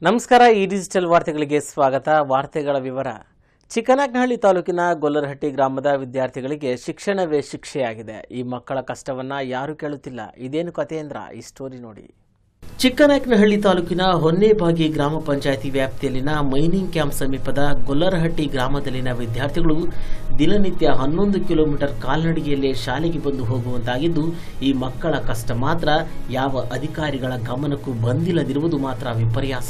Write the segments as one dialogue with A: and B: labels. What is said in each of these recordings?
A: ನಮಸ್ಕಾರ ಈ ಡಿಜಿಟಲ್ ವಾರ್ತೆಗಳಿಗೆ ಸ್ವಾಗತ ವಾರ್ತೆಗಳ ವಿವರ ಚಿಕ್ಕನಾಗ್ನಹಳ್ಳಿ ತಾಲೂಕಿನ ಗೊಲ್ಲರಹಟ್ಟಿ ಗ್ರಾಮದ ವಿದ್ಯಾರ್ಥಿಗಳಿಗೆ ಶಿಕ್ಷಣವೇ ಶಿಕ್ಷೆಯಾಗಿದೆ ಈ ಮಕ್ಕಳ ಕಷ್ಟವನ್ನ ಯಾರು ಕೇಳುತ್ತಿಲ್ಲ ಇದೇನು ಕತೆ ಅಂದ್ರ ಈ ಸ್ಟೋರಿ ನೋಡಿ ಚಿಕ್ಕನಾಯಕನಹಳ್ಳಿ ತಾಲೂಕಿನ ಹೊನ್ನೇಬಾಗಿ ಗ್ರಾಮ ಪಂಚಾಯಿತಿ ವ್ಯಾಪ್ತಿಯಲ್ಲಿನ ಮೈನಿಂಗ್ ಕ್ಯಾಂಪ್ ಸಮೀಪದ ಗೊಲ್ಲರಹಟ್ಟಿ ಗ್ರಾಮದಲ್ಲಿನ ವಿದ್ಯಾರ್ಥಿಗಳು ದಿನನಿತ್ಯ ಹನ್ನೊಂದು ಕಿಲೋಮೀಟರ್ ಕಾಲ್ನಡಿಗೆಯಲ್ಲೇ ಶಾಲೆಗೆ ಬಂದು ಹೋಗುವಂತಾಗಿದ್ದು ಈ ಮಕ್ಕಳ ಕಷ್ಟ ಮಾತ್ರ ಯಾವ ಅಧಿಕಾರಿಗಳ ಗಮನಕ್ಕೂ ಬಂದಿಲ್ಲದಿರುವುದು ಮಾತ್ರ ವಿಪರ್ಯಾಸ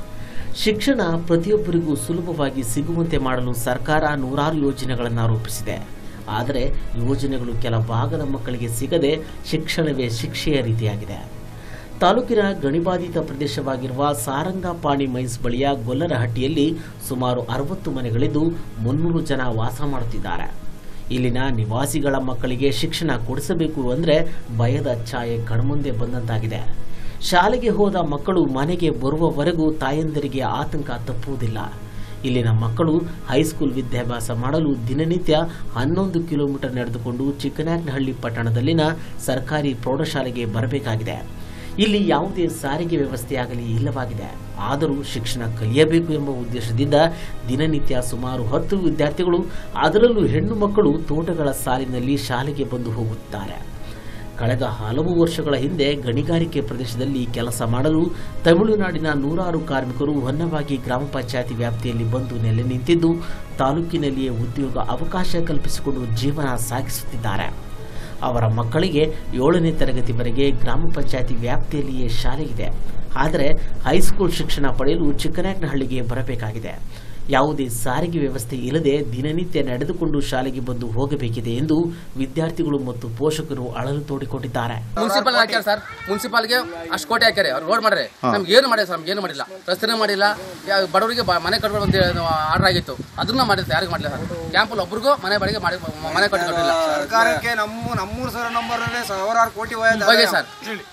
A: ಶಿಕ್ಷಣ ಪ್ರತಿಯೊಬ್ಬರಿಗೂ ಸುಲಭವಾಗಿ ಸಿಗುವಂತೆ ಮಾಡಲು ಸರ್ಕಾರ ನೂರಾರು ಯೋಜನೆಗಳನ್ನು ರೂಪಿಸಿದೆ ಆದರೆ ಯೋಜನೆಗಳು ಕೆಲ ಭಾಗದ ಮಕ್ಕಳಿಗೆ ಸಿಗದೆ ಶಿಕ್ಷಣವೇ ಶಿಕ್ಷೆಯ ರೀತಿಯಾಗಿದೆ ತಾಲೂಕಿನ ಗಣಿಬಾಧಿತ ಪ್ರದೇಶವಾಗಿರುವ ಸಾರಂಗಪಾಣಿ ಮೈನ್ಸ್ ಬಳಿಯ ಗೊಲ್ಲರಹಟ್ಟಿಯಲ್ಲಿ ಸುಮಾರು ಅರವತ್ತು ಮನೆಗಳಿದ್ದು ಮುನ್ನೂರು ಜನ ವಾಸ ಮಾಡುತ್ತಿದ್ದಾರೆ ಇಲ್ಲಿನ ನಿವಾಸಿಗಳ ಮಕ್ಕಳಿಗೆ ಶಿಕ್ಷಣ ಕೊಡಿಸಬೇಕು ಅಂದರೆ ಭಯದ ಛಾಯೆ ಕಣ್ಮುಂದೆ ಬಂದಂತಾಗಿದೆ ಶಾಲೆಗೆ ಹೋದ ಮಕ್ಕಳು ಮನೆಗೆ ಬರುವವರೆಗೂ ತಾಯಂದಿರಿಗೆ ಆತಂಕ ತಪ್ಪುವುದಿಲ್ಲ ಇಲ್ಲಿನ ಮಕ್ಕಳು ಹೈಸ್ಕೂಲ್ ವಿದ್ಯಾಭ್ಯಾಸ ಮಾಡಲು ದಿನನಿತ್ಯ ಹನ್ನೊಂದು ಕಿಲೋಮೀಟರ್ ನಡೆದುಕೊಂಡು ಚಿಕ್ಕನಾಯಕನಹಳ್ಳಿ ಪಟ್ಟಣದಲ್ಲಿನ ಸರ್ಕಾರಿ ಪ್ರೌಢಶಾಲೆಗೆ ಬರಬೇಕಾಗಿದೆ ಇಲ್ಲಿ ಯಾವುದೇ ಸಾರಿಗೆ ವ್ಯವಸ್ಥೆಯಾಗಲಿ ಇಲ್ಲವಾಗಿದೆ ಆದರೂ ಶಿಕ್ಷಣ ಕಲಿಯಬೇಕು ಎಂಬ ಉದ್ದೇಶದಿಂದ ದಿನನಿತ್ಯ ಸುಮಾರು ಹತ್ತು ವಿದ್ಯಾರ್ಥಿಗಳು ಅದರಲ್ಲೂ ಹೆಣ್ಣು ಮಕ್ಕಳು ತೋಟಗಳ ಸಾಲಿನಲ್ಲಿ ಶಾಲೆಗೆ ಬಂದು ಹೋಗುತ್ತಾರೆ ಕಳೆದ ಹಲವು ವರ್ಷಗಳ ಹಿಂದೆ ಗಣಿಗಾರಿಕೆ ಪ್ರದೇಶದಲ್ಲಿ ಕೆಲಸ ಮಾಡಲು ತಮಿಳುನಾಡಿನ ನೂರಾರು ಕಾರ್ಮಿಕರು ಹೊನ್ನವಾಗಿ ಗ್ರಾಮ ಪಂಚಾಯತಿ ವ್ಯಾಪ್ತಿಯಲ್ಲಿ ಬಂದು ನೆಲೆ ನಿಂತಿದ್ದು ತಾಲೂಕಿನಲ್ಲಿಯೇ ಉದ್ಯೋಗ ಅವಕಾಶ ಕಲ್ಪಿಸಿಕೊಂಡು ಜೀವನ ಸಾಗಿಸುತ್ತಿದ್ದಾರೆ ಅವರ ಮಕ್ಕಳಿಗೆ ಏಳನೇ ತರಗತಿವರೆಗೆ ಗ್ರಾಮ ಪಂಚಾಯತಿ ವ್ಯಾಪ್ತಿಯಲ್ಲಿಯೇ ಶಾಲೆ ಇದೆ ಆದರೆ ಹೈಸ್ಕೂಲ್ ಶಿಕ್ಷಣ ಪಡೆಯಲು ಚಿಕ್ಕನಾಯಕನಹಳ್ಳಿಗೆ ಬರಬೇಕಾಗಿದೆ ಯಾವುದೇ ಸಾರಿಗೆ ವ್ಯವಸ್ಥೆ ಇಲ್ಲದೆ ದಿನನಿತ್ಯ ನಡೆದುಕೊಂಡು ಶಾಲೆಗೆ ಬಂದು ಹೋಗಬೇಕಿದೆ ಎಂದು ವಿದ್ಯಾರ್ಥಿಗಳು ಮತ್ತು ಪೋಷಕರು ಅಳಲು ತೋಡಿಕೊಂಡಿದ್ದಾರೆ
B: ಮುನ್ಸಿಪಲ್ ಹಾಕ್ಯಾರ ಸರ್ ಮುನ್ಸಿಪಾಲ್ಗೆ ಅಷ್ಟು ಕೋಟಿ ಹಾಕ್ಯಾರೆ ಅವ್ರು ರೋಡ್ ಮಾಡ್ರೆ ನಮ್ಗೆ ಏನು ಮಾಡಿಲ್ಲ ಸರ್ ನಮ್ಗೆ ಏನು ಮಾಡಿಲ್ಲ ರಸ್ತೆನೇ ಮಾಡಿಲ್ಲ ಯಾ- ಬಡವರಿಗೆ ಬ- ಮನೆ ಕಟ್ಬೇಕು ಅಂತ ಆರ್ಡರ್ ಆಗಿತ್ತು ಅದನ್ನ ಮಾಡಿಲ್ಲ ಯಾರಿಗೂ ಮಾಡಿಲ್ಲ ಸರ್ ಕ್ಯಾಂಪಲ್ಲಿ ಒಬ್ರಿಗೂ ಮನೆ ಬಾಡಿಗೆ ಮಾಡಿ ಮನೆ ಕಟ್ಟಿಕೊಟ್ಟಿಲ್ಲ
C: ಸರ್ಕಾರಕ್ಕೆ ನಮ್ಮ ನಮ್ಮೂರು ಸರ್ ನಂಬರ್ ಸಾವಿರಾರು ಕೋಟಿ
B: ಹೋಗಿ ಸರ್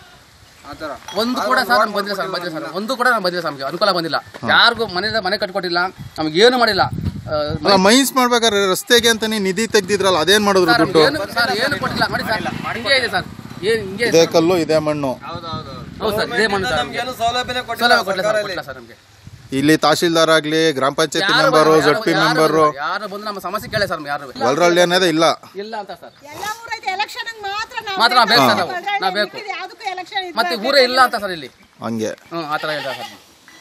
C: ಆ ಥರ
B: ಒಂದು ಕೂಡ ಸರ್ ನಮ್ಗೆ ಬಂದಿಲ್ಲ ಸರ್ ಬಂದಿಲ್ಲ ಸರ್ ಒಂದು ಕೂಡ ನಮ್ಗೆ ಬಂದಿಲ್ಲ ಸರ್ ನಮಗೆ ಅನುಕೂಲ ಬಂದಿಲ್ಲ ಯಾರಿಗೂ ಮನೆ ಮನೆ ಕಟ್ಕೊಟ್ಟಿಲ್ಲ ನಮ್ಗೆ ಏನು ಮಾಡಿಲ್ಲ ಆ,
D: ಅಲ್ಲ ಮೈನ್ಸ್ ಮಾಡ್ಬೇಕಾದ್ರೆ ರಸ್ತೆಗೆ ಅಂತಾನೆ ನಿಧಿ ತೆಗ್ದಿದ್ರಲ್ಲ ಅದೇನ್ ಮಾಡಿದ್ರು
B: ಸರ್
D: ದುಡ್ಡು
B: ಏನು ಸರ್ ಏನು ಕೊಟ್ಟಿಲ್ಲ ನೋಡಿ ಸರ್ ಹಿಂಗೆ ಇದೆ ಸರ್ ಏನು ಹಿಂಗೆ ಇದೆ
D: ಇದೇ
B: ಸರ್.
D: ಕಲ್ಲು ಇದೇ ಮಣ್ಣು
B: ಹೌದು ಸರ್ ಇದೇ ಮಣ್ಣು ಸರ್ ನಮಗೆ
C: ಏನು ಸೌಲಭ್ಯನೇ ಕೊಟ್ಟಿಲ್ಲ
B: ಸೌಲಭ್ಯ ಕೊಟ್ಟಿಲ್ಲ ಸರ್
C: ಸರ್ಕಾರದಲ್ಲಿ.
B: ಕೊಟ್ಟಿಲ್ಲ ಸರ್ ನಮಗೆ
D: ಇಲ್ಲಿ ತಹಶೀಲ್ದಾರ್ ಆಗ್ಲಿ ಗ್ರಾಮ ಪಂಚಾಯತಿ
B: ಯಾರು
D: ಮೆಂಬರು
B: ಬಂದ್ರು,
D: ಜಡ್ ಪಿ
B: ಯಾರು
D: ಮೆಂಬರು
B: ಬಂದ್ರು, ಯಾರು ಬಂದು ನಮ್ಮ ಸಮಸ್ಯೆ ಕೇಳಿ ಸರ್ ಯಾರು
D: ಒಳರಳ್ಳಿ ಅನ್ನೋದೇ ಇಲ್ಲ
B: ಇಲ್ಲ ಅಂತ ಸರ್
E: ಎಲ್ಲ ಊರೈತೆ ಎಲೆಕ್ಷನ್ ಮಾತ್ರ ನಾವು
B: ಮಾತ್ರ ನಾವು ಬೇಕು ಸರ್ ನಾವು.
E: ಅದ್ರಲ್ಲಿ
B: ನಾವು ಬೇಕು.
E: ಮಿಕ್ಕಿದ್ದು ಯಾವ್ದಕ್ಕೂ ಎಲೆಕ್ಷನ್
B: ಮತ್ತೆ ಊರೇ ಇಲ್ಲ ಅಂತ ಸರ್ ಇಲ್ಲಿ
D: ಹಂಗೆ
B: ಹ್ಮ್ ಆ ಥರ ಇಲ್ಲ ಸರ್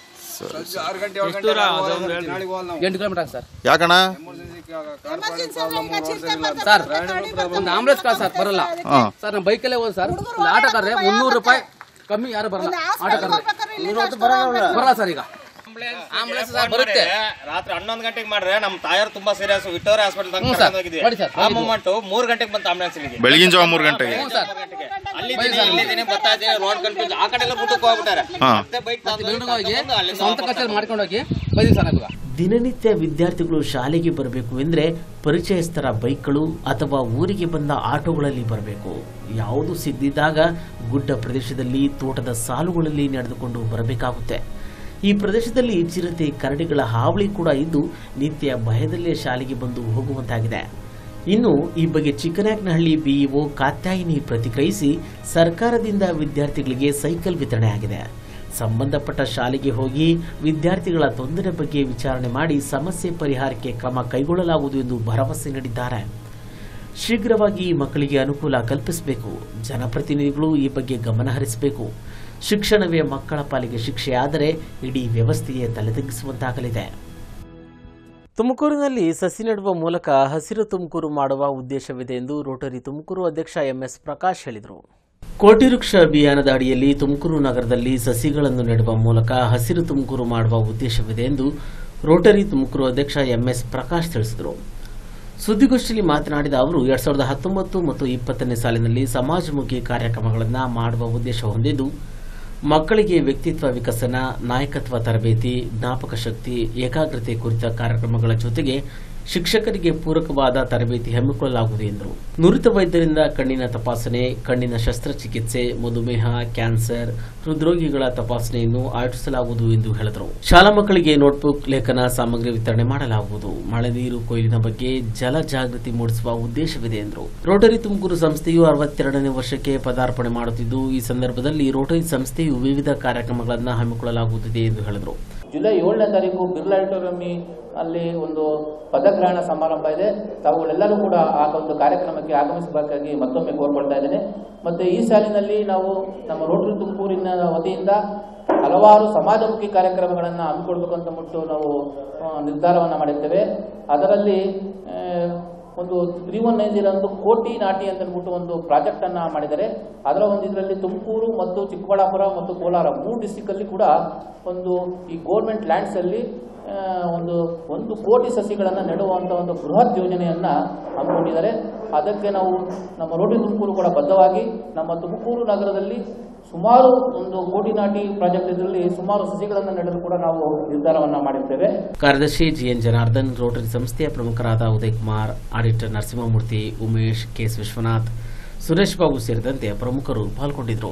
C: ಆರು ಗಂಟೆ ಏಳು ಗಂಟೆ ನಾಳೆಗೆ ಹೋಗಲ್ಲ ನಾವು
B: ಎಂಟು ಕಿಲೋಮೀಟರ್ ಸರ್
D: ಯಾಕಣ
E: ಎಮರ್ಜೆನ್ಸಿ ಅಂದ್ರೆ ಈಗ ಚಿಂತೆ ಮಾಡ್ತಾರೆ.
B: ಸರ್
E: ಗಾಡಿ ಬರ್ತಾರೆ.
B: ಒಂದು ಆಂಬುಲೆನ್ಸ್ ಕಾರ್ ಸರ್ ಬರಲ್ಲ
D: ಹಾ
B: ಸರ್ ನಮ್ಮ ಬೈಕಲ್ಲೇ ಹೋದ್ ಸರ್ ಒಂದು ಆಟೋ ಕಾರ್ರೆ ಮುನ್ನೂರು ರೂಪಾಯಿ ಕಮ್ಮಿ ಯಾರು ಬರಲ್ಲ
E: ಒಂದು
B: ಆಟೋ
E: ಹಾಸ್ಪಿಟಲ್
B: ಕಾರ್ರೆ
E: ಹೋಗ್ಬೇಕಾದ್ರೆ ಇಲ್ಲಿಂದ ಅಷ್ಟು ದೂರ ಹೋಗ್ಬೇಕು.
B: ಬರಲ್ಲ ಸರ್ ಈಗ ಆಂಬುಲೆನ್ಸ್ ಸರ್ ಬರುತ್ತೆ
F: ರಾತ್ರಿ ಹನ್ನೊಂದು ಗಂಟೆಗೆ ಮಾಡ್ರೆ ನಮ್ಮ ತಾಯರ್ ತುಂಬಾ ಸೀರಿಯಸ್ ವಿಕ್ಟೋರಿಯಾ ಹಾಸ್ಪಿಟಲ್
B: ಹ್ಞೂ ಸರ್. ನೋಡಿ ಸರ್,
F: ಆ
B: ಹೋಗಿದ್ವಿ.
F: ಮೂಮೆಂಟ್ ಮೂರ್ ಗಂಟೆಗೆ ಬಂತು ಆಂಬುಲೆನ್ಸ್ ಇಲ್ಲಿಗೆ
D: ಬೆಳಗಿನ ಜಾವ ಮೂರು ಗಂಟೆಗೆ
B: ಹ್ಞೂ ಸರ್
F: ಅಲ್ಲಿ
B: ಬೈ ಸರ್.
F: ಇಲ್ಲಿದ್ದೀನಿ ಬರ್ತಾ ಇದೆ ರೋಡ್ ಕನ್ಫ್ಯೂಸ್ ಆ ಕಡೆ ಎಲ್ಲ ಬಿಟ್ಟಕ್ಕೆ ಹೋಗ್ಬಿಟ್ಟಾರೆ
D: ಹಾ
F: ಮತ್ತೆ ಬೈಕ್
B: ಮತ್ತೆ ಬೆಂಗಳೂರಿಗೆ ಹೋಗಿ ಸ್ವಂತ ಖರ್ಚಲ್ಲಿ ಮಾಡ್ಕೊಂಡು ಹೋಗಿ ಬೈದಿ ಸರ್ ಇವಾಗ
A: ದಿನನಿತ್ಯ ವಿದ್ಯಾರ್ಥಿಗಳು ಶಾಲೆಗೆ ಬರಬೇಕು ಎಂದರೆ ಪರಿಚಯಸ್ಥರ ಬೈಕ್ಗಳು ಅಥವಾ ಊರಿಗೆ ಬಂದ ಆಟೋಗಳಲ್ಲಿ ಬರಬೇಕು ಯಾವುದು ಸಿಗದಿದ್ದಾಗ ಗುಡ್ಡ ಪ್ರದೇಶದಲ್ಲಿ ತೋಟದ ಸಾಲುಗಳಲ್ಲಿ ನಡೆದುಕೊಂಡು ಬರಬೇಕಾಗುತ್ತೆ ಈ ಪ್ರದೇಶದಲ್ಲಿ ಚಿರತೆ ಕರಡಿಗಳ ಹಾವಳಿ ಕೂಡ ಇದ್ದು ನಿತ್ಯ ಭಯದಲ್ಲೇ ಶಾಲೆಗೆ ಬಂದು ಹೋಗುವಂತಾಗಿದೆ ಇನ್ನು ಈ ಬಗ್ಗೆ ಚಿಕ್ಕನಾಯಕನಹಳ್ಳಿ ಬಿಇಒ ಕಾತ್ಯಾಯಿನಿ ಪ್ರತಿಕ್ರಿಯಿಸಿ ಸರ್ಕಾರದಿಂದ ವಿದ್ಯಾರ್ಥಿಗಳಿಗೆ ಸೈಕಲ್ ವಿತರಣೆ ಆಗಿದೆ ಸಂಬಂಧಪಟ್ಟ ಶಾಲೆಗೆ ಹೋಗಿ ವಿದ್ಯಾರ್ಥಿಗಳ ತೊಂದರೆ ಬಗ್ಗೆ ವಿಚಾರಣೆ ಮಾಡಿ ಸಮಸ್ಯೆ ಪರಿಹಾರಕ್ಕೆ ಕ್ರಮ ಕೈಗೊಳ್ಳಲಾಗುವುದು ಎಂದು ಭರವಸೆ ನೀಡಿದ್ದಾರೆ ಶೀಘ್ರವಾಗಿ ಈ ಮಕ್ಕಳಿಗೆ ಅನುಕೂಲ ಕಲ್ಪಿಸಬೇಕು ಜನಪ್ರತಿನಿಧಿಗಳು ಈ ಬಗ್ಗೆ ಗಮನ ಹರಿಸಬೇಕು ಶಿಕ್ಷಣವೇ ಮಕ್ಕಳ ಪಾಲಿಗೆ ಶಿಕ್ಷೆಯಾದರೆ ಇಡೀ ವ್ಯವಸ್ಥೆಯೇ ತಲೆತಗ್ಗಿಸುವಂತಾಗಲಿದೆ ತುಮಕೂರಿನಲ್ಲಿ ಸಸಿ ನೆಡುವ ಮೂಲಕ ಹಸಿರು ತುಮಕೂರು ಮಾಡುವ ಉದ್ದೇಶವಿದೆ ಎಂದು ರೋಟರಿ ತುಮಕೂರು ಅಧ್ಯಕ್ಷ ಎಂಎಸ್ ಪ್ರಕಾಶ್ ಹೇಳಿದರು ಕೋಟಿ ವೃಕ್ಷ ಅಭಿಯಾನದ ಅಡಿಯಲ್ಲಿ ತುಮಕೂರು ನಗರದಲ್ಲಿ ಸಸಿಗಳನ್ನು ನೆಡುವ ಮೂಲಕ ಹಸಿರು ತುಮಕೂರು ಮಾಡುವ ಉದ್ದೇಶವಿದೆ ಎಂದು ರೋಟರಿ ತುಮಕೂರು ಅಧ್ಯಕ್ಷ ಎಂಎಸ್ ಪ್ರಕಾಶ್ ತಿಳಿಸಿದರು ಸುದ್ದಿಗೋಷ್ಠಿಯಲ್ಲಿ ಮಾತನಾಡಿದ ಅವರು ಎರಡ್ ಸಾವಿರದ ಹತ್ತೊಂಬತ್ತು ಮತ್ತು ಇಪ್ಪತ್ತನೇ ಸಾಲಿನಲ್ಲಿ ಸಮಾಜಮುಖಿ ಕಾರ್ಯಕ್ರಮಗಳನ್ನು ಮಾಡುವ ಉದ್ದೇಶ ಹೊಂದಿದ್ದು ಮಕ್ಕಳಿಗೆ ವ್ಯಕ್ತಿತ್ವ ವಿಕಸನ ನಾಯಕತ್ವ ತರಬೇತಿ ಜ್ಞಾಪಕ ಶಕ್ತಿ ಏಕಾಗ್ರತೆ ಕುರಿತ ಕಾರ್ಯಕ್ರಮಗಳ ಜೊತೆಗೆ ಶಿಕ್ಷಕರಿಗೆ ಪೂರಕವಾದ ತರಬೇತಿ ಹಮ್ಮಿಕೊಳ್ಳಲಾಗುವುದು ಎಂದರು ನುರಿತ ವೈದ್ಯರಿಂದ ಕಣ್ಣಿನ ತಪಾಸಣೆ ಕಣ್ಣಿನ ಶಸ್ತ್ರಚಿಕಿತ್ಸೆ ಮಧುಮೇಹ ಕ್ಯಾನ್ಸರ್ ಹೃದ್ರೋಗಿಗಳ ತಪಾಸಣೆಯನ್ನು ಆಯೋಜಿಸಲಾಗುವುದು ಎಂದು ಹೇಳಿದರು ಶಾಲಾ ಮಕ್ಕಳಿಗೆ ನೋಟ್ಬುಕ್ ಲೇಖನ ಸಾಮಗ್ರಿ ವಿತರಣೆ ಮಾಡಲಾಗುವುದು ಮಳೆ ನೀರು ಕೊಯ್ಲಿನ ಬಗ್ಗೆ ಜಲ ಜಾಗೃತಿ ಮೂಡಿಸುವ ಉದ್ದೇಶವಿದೆ ಎಂದರು ರೋಟರಿ ತುಮಕೂರು ಸಂಸ್ಥೆಯು ಅರವತ್ತೆರಡನೇ ವರ್ಷಕ್ಕೆ ಪದಾರ್ಪಣೆ ಮಾಡುತ್ತಿದ್ದು ಈ ಸಂದರ್ಭದಲ್ಲಿ ರೋಟರಿ ಸಂಸ್ಥೆಯು ವಿವಿಧ ಕಾರ್ಯಕ್ರಮಗಳನ್ನು ಹಮ್ಮಿಕೊಳ್ಳಲಾಗುತ್ತಿದೆ ಎಂದು ಹೇಳಿದರು
G: ಜುಲೈ ಏಳನೇ ತಾರೀಕು ಬಿರ್ಲಾ ಆಡಿಟೋರಿಯಮ್ಮಿ ಅಲ್ಲಿ ಒಂದು ಪದಗ್ರಹಣ ಸಮಾರಂಭ ಇದೆ ತಾವುಗಳೆಲ್ಲರೂ ಕೂಡ ಆ ಒಂದು ಕಾರ್ಯಕ್ರಮಕ್ಕೆ ಆಗಮಿಸಬೇಕಾಗಿ ಮತ್ತೊಮ್ಮೆ ಕೋರ್ಕೊಳ್ತಾ ಇದ್ದೇನೆ ಮತ್ತೆ ಈ ಸಾಲಿನಲ್ಲಿ ನಾವು ನಮ್ಮ ರೋಟರಿ ತುಮಕೂರಿನ ವತಿಯಿಂದ ಹಲವಾರು ಸಮಾಜಮುಖಿ ಕಾರ್ಯಕ್ರಮಗಳನ್ನು ಹಮ್ಮಿಕೊಳ್ಬೇಕು ಅಂತ ಬಿಟ್ಟು ನಾವು ಆ, ನಿರ್ಧಾರವನ್ನು ಮಾಡಿರ್ತೇವೆ ಅದರಲ್ಲಿ ಆ, ಒಂದು ತ್ರೀ ಒನ್ ನೈನ್ ಜೀರೋ ಒಂದು ಕೋಟಿ ನಾಟಿ ಅಂತ ಅಂದ್ಬಿಟ್ಟು ಒಂದು ಪ್ರಾಜೆಕ್ಟ್ ಅನ್ನ ಮಾಡಿದ್ದಾರೆ ಅದರ ಒಂದು ಇದರಲ್ಲಿ ತುಮಕೂರು ಮತ್ತು ಚಿಕ್ಕಬಳ್ಳಾಪುರ ಮತ್ತು ಕೋಲಾರ ಮೂರು ಡಿಸ್ಟಿಕ್ ಅಲ್ಲಿ ಕೂಡ ಒಂದು ಈ ಗೋರ್ಮೆಂಟ್ ಲ್ಯಾಂಡ್ಸ್ ಅಲ್ಲಿ ಆ, ಒಂದು ಒಂದು ಕೋಟಿ ಸಸಿಗಳನ್ನು ನೆಡುವಂತ ಒಂದು ಬೃಹತ್ ಯೋಜನೆಯನ್ನ ಹಮ್ಮಿಕೊಂಡಿದ್ದಾರೆ ಅದಕ್ಕೆ ನಾವು ನಮ್ಮ ರೋಟರಿ ತುಮಕೂರು ಕೂಡ ಬದ್ಧವಾಗಿ ನಮ್ಮ ತುಮಕೂರು ನಗರದಲ್ಲಿ ಸುಮಾರು ಒಂದು ಕೋಟಿ ನಾಟಿ ಪ್ರಾಜೆಕ್ಟ್ ಇದರಲ್ಲಿ ಸುಮಾರು ಸಸಿಗಳನ್ನು ನೆಡಲು ಕೂಡ ನಾವು ನಿರ್ಧಾರವನ್ನ ಮಾಡಿರ್ತೇವೆ
A: ಕಾರ್ಯದರ್ಶಿ ಜಿಎನ್ ಜನಾರ್ದನ್ ರೋಟರಿ ಸಂಸ್ಥೆಯ ಪ್ರಮುಖರಾದ ಉದಯ್ ಕುಮಾರ್ ಆಡಿಟರ್ ನರಸಿಂಹಮೂರ್ತಿ ಉಮೇಶ್ ಕೆಎಸ್ ವಿಶ್ವನಾಥ್ ಸುರೇಶ್ ಬಾಬು ಸೇರಿದಂತೆ ಪ್ರಮುಖರು ಪಾಲ್ಗೊಂಡಿದ್ದರು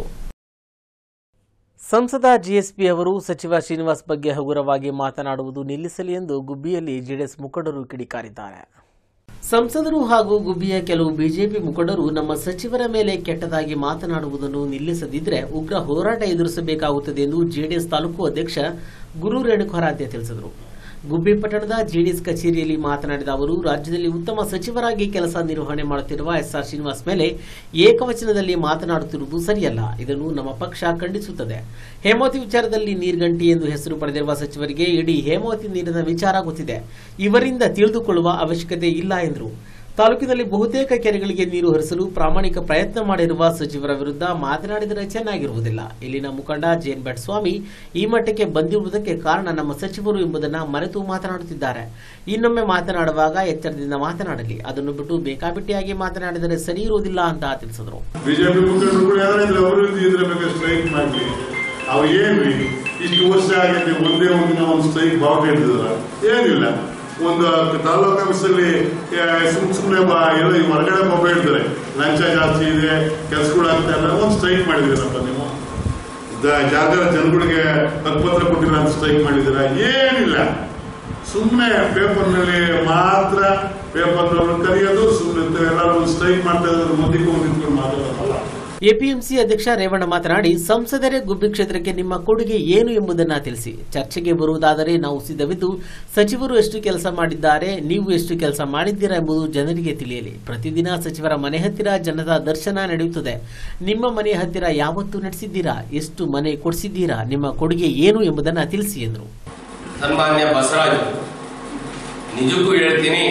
A: ಸಂಸದ ಜಿಎಸ್ಪಿ ಅವರು ಸಚಿವ ಶ್ರೀನಿವಾಸ್ ಬಗ್ಗೆ ಹಗುರವಾಗಿ ಮಾತನಾಡುವುದು ನಿಲ್ಲಿಸಲಿ ಎಂದು ಗುಬ್ಬಿಯಲ್ಲಿ ಜೆಡಿಎಸ್ ಮುಖಂಡರು ಕಿಡಿಕಾರಿದ್ದಾರೆ ಸಂಸದರು ಹಾಗೂ ಗುಬ್ಬಿಯ ಕೆಲವು ಬಿಜೆಪಿ ಮುಖಂಡರು ನಮ್ಮ ಸಚಿವರ ಮೇಲೆ ಕೆಟ್ಟದಾಗಿ ಮಾತನಾಡುವುದನ್ನು ನಿಲ್ಲಿಸದಿದ್ದರೆ ಉಗ್ರ ಹೋರಾಟ ಎದುರಿಸಬೇಕಾಗುತ್ತದೆ ಎಂದು ಜೆಡಿಎಸ್ ತಾಲೂಕು ಅಧ್ಯಕ್ಷ ಗುರು ರೇಣುಕಾರಾಧ್ಯ ತಿಳಿಸಿದರು ಗುಬ್ಬಿ ಪಟ್ಟಣದ ಜೆಡಿಎಸ್ ಕಚೇರಿಯಲ್ಲಿ ಮಾತನಾಡಿದ ಅವರು ರಾಜ್ಯದಲ್ಲಿ ಉತ್ತಮ ಸಚಿವರಾಗಿ ಕೆಲಸ ನಿರ್ವಹಣೆ ಮಾಡುತ್ತಿರುವ ಎಸ್ಆರ್ ಶ್ರೀನಿವಾಸ್ ಮೇಲೆ ಏಕವಚನದಲ್ಲಿ ಮಾತನಾಡುತ್ತಿರುವುದು ಸರಿಯಲ್ಲ ಇದನ್ನು ನಮ್ಮ ಪಕ್ಷ ಖಂಡಿಸುತ್ತದೆ ಹೇಮಾವತಿ ವಿಚಾರದಲ್ಲಿ ನೀರ್ಗಂಟಿ ಎಂದು ಹೆಸರು ಪಡೆದಿರುವ ಸಚಿವರಿಗೆ ಇಡೀ ಹೇಮಾವತಿ ನೀರಿನ ವಿಚಾರ ಗೊತ್ತಿದೆ ಇವರಿಂದ ತಿಳಿದುಕೊಳ್ಳುವ ಅವಶ್ಯಕತೆ ಇಲ್ಲ ಎಂದರು ತಾಲೂಕಿನಲ್ಲಿ ಬಹುತೇಕ ಕೆರೆಗಳಿಗೆ ನೀರು ಹರಿಸಲು ಪ್ರಾಮಾಣಿಕ ಪ್ರಯತ್ನ ಮಾಡಿರುವ ಸಚಿವರ ವಿರುದ್ಧ ಮಾತನಾಡಿದರೆ ಚೆನ್ನಾಗಿರುವುದಿಲ್ಲ ಇಲ್ಲಿನ ಮುಖಂಡ ಜೇನ್ ಭಟ್ ಸ್ವಾಮಿ ಈ ಮಟ್ಟಕ್ಕೆ ಬಂದಿರುವುದಕ್ಕೆ ಕಾರಣ ನಮ್ಮ ಸಚಿವರು ಎಂಬುದನ್ನು ಮರೆತು ಮಾತನಾಡುತ್ತಿದ್ದಾರೆ ಇನ್ನೊಮ್ಮೆ ಮಾತನಾಡುವಾಗ ಎಚ್ಚರದಿಂದ ಮಾತನಾಡಲಿ ಅದನ್ನು ಬಿಟ್ಟು ಬೇಕಾಬಿಟ್ಟಿಯಾಗಿ ಮಾತನಾಡಿದರೆ ಸರಿ ಇರುವುದಿಲ್ಲ ಅಂತ ತಿಳಿಸಿದರು
H: ಬಿಜೆಪಿ ಮುಖಂಡರು ಕೂಡ ಯಾರಾದ್ರೂ ಅಭಿವೃದ್ಧಿ ಇದ್ರೆ ಬೇಕಾದ್ರೆ ಸ್ಟ್ರೈಕ್ ಮಾಡ್ಲಿ ಅವ್ ಏನ್ರಿ ಇಷ್ಟು ವರ್ಷ ಆಗೈತೆ ಒಂದೇ ಒಂದು ನಾವು ಒಂದು ಸ್ಟ್ರೈಕ್ ಬಾವುಟ ಹಿಡಿದಿದ್ರ ಏನಿಲ್ಲ ಒಂದು ತಾಲೂಕು ಆಫೀಸಲ್ಲಿ ಸುಮ್ ಸುಮ್ನೆ ಬಾ ಎಲ್ಲ ಈ ಹೊರಗಡೆ ಒಬ್ಬ ಹೇಳ್ತಾರೆ ಲಂಚ ಜಾಸ್ತಿ ಇದೆ ಕೆಲಸಗಳು ಆಗ್ತಾ ಇಲ್ಲ ಒಂದು ಸ್ಟ್ರೈಕ್ ಮಾಡಿದಿರಪ್ಪ ನೀವು ದ- ಜಾಗರ ಜನಗಳಿಗೆ ಹಕ್ಕುಪತ್ರ ಕೊಟ್ಟಿಲ್ಲ ಅಂತ ಸ್ಟ್ರೈಕ್ ಮಾಡಿದಿರ ಏನಿಲ್ಲ ಸುಮ್ಮನೆ ಪೇಪರ್ನಲ್ಲಿ ಮಾತ್ರ ಪೇಪರ್ನಲ್ಲಿ ಕರೆಯೋದು ಸುಮ್ಮನೆ ಎಲ್ಲರೂ ಸ್ಟ್ರೈಕ್ ಮಾಡ್ತಾ ಇದ್ದಾರೆ ಮುಂದಕ್ಕೆ ಹೋಗಿ ನಿಂತ್ಕೊಂಡು ಮಾತಾಡೋದಲ್ಲ
A: ಎಪಿಎಂಸಿ ಅಧ್ಯಕ್ಷ ರೇವಣ್ಣ ಮಾತನಾಡಿ ಸಂಸದರೇ ಗುಬ್ಬಿ ಕ್ಷೇತ್ರಕ್ಕೆ ನಿಮ್ಮ ಕೊಡುಗೆ ಏನು ಎಂಬುದನ್ನು ತಿಳಿಸಿ ಚರ್ಚೆಗೆ ಬರುವುದಾದರೆ ನಾವು ಸಿದ್ಧವಿದ್ದು ಸಚಿವರು ಎಷ್ಟು ಕೆಲಸ ಮಾಡಿದ್ದಾರೆ ನೀವು ಎಷ್ಟು ಕೆಲಸ ಮಾಡಿದ್ದೀರಾ ಎಂಬುದು ಜನರಿಗೆ ತಿಳಿಯಲಿ ಪ್ರತಿದಿನ ಸಚಿವರ ಮನೆ ಹತ್ತಿರ ಜನತಾ ದರ್ಶನ ನಡೆಯುತ್ತದೆ ನಿಮ್ಮ ಮನೆ ಹತ್ತಿರ ಯಾವತ್ತು ನಡೆಸಿದ್ದೀರಾ ಎಷ್ಟು ಮನೆ ಕೊಡಿಸಿದ್ದೀರಾ ನಿಮ್ಮ ಕೊಡುಗೆ ಏನು ಎಂಬುದನ್ನು ತಿಳಿಸಿ ಎಂದರು
I: ಸನ್ಮಾನ್ಯ ಬಸವರಾಜು ನಿಜಕ್ಕೂ ಹೇಳ್ತೀನಿ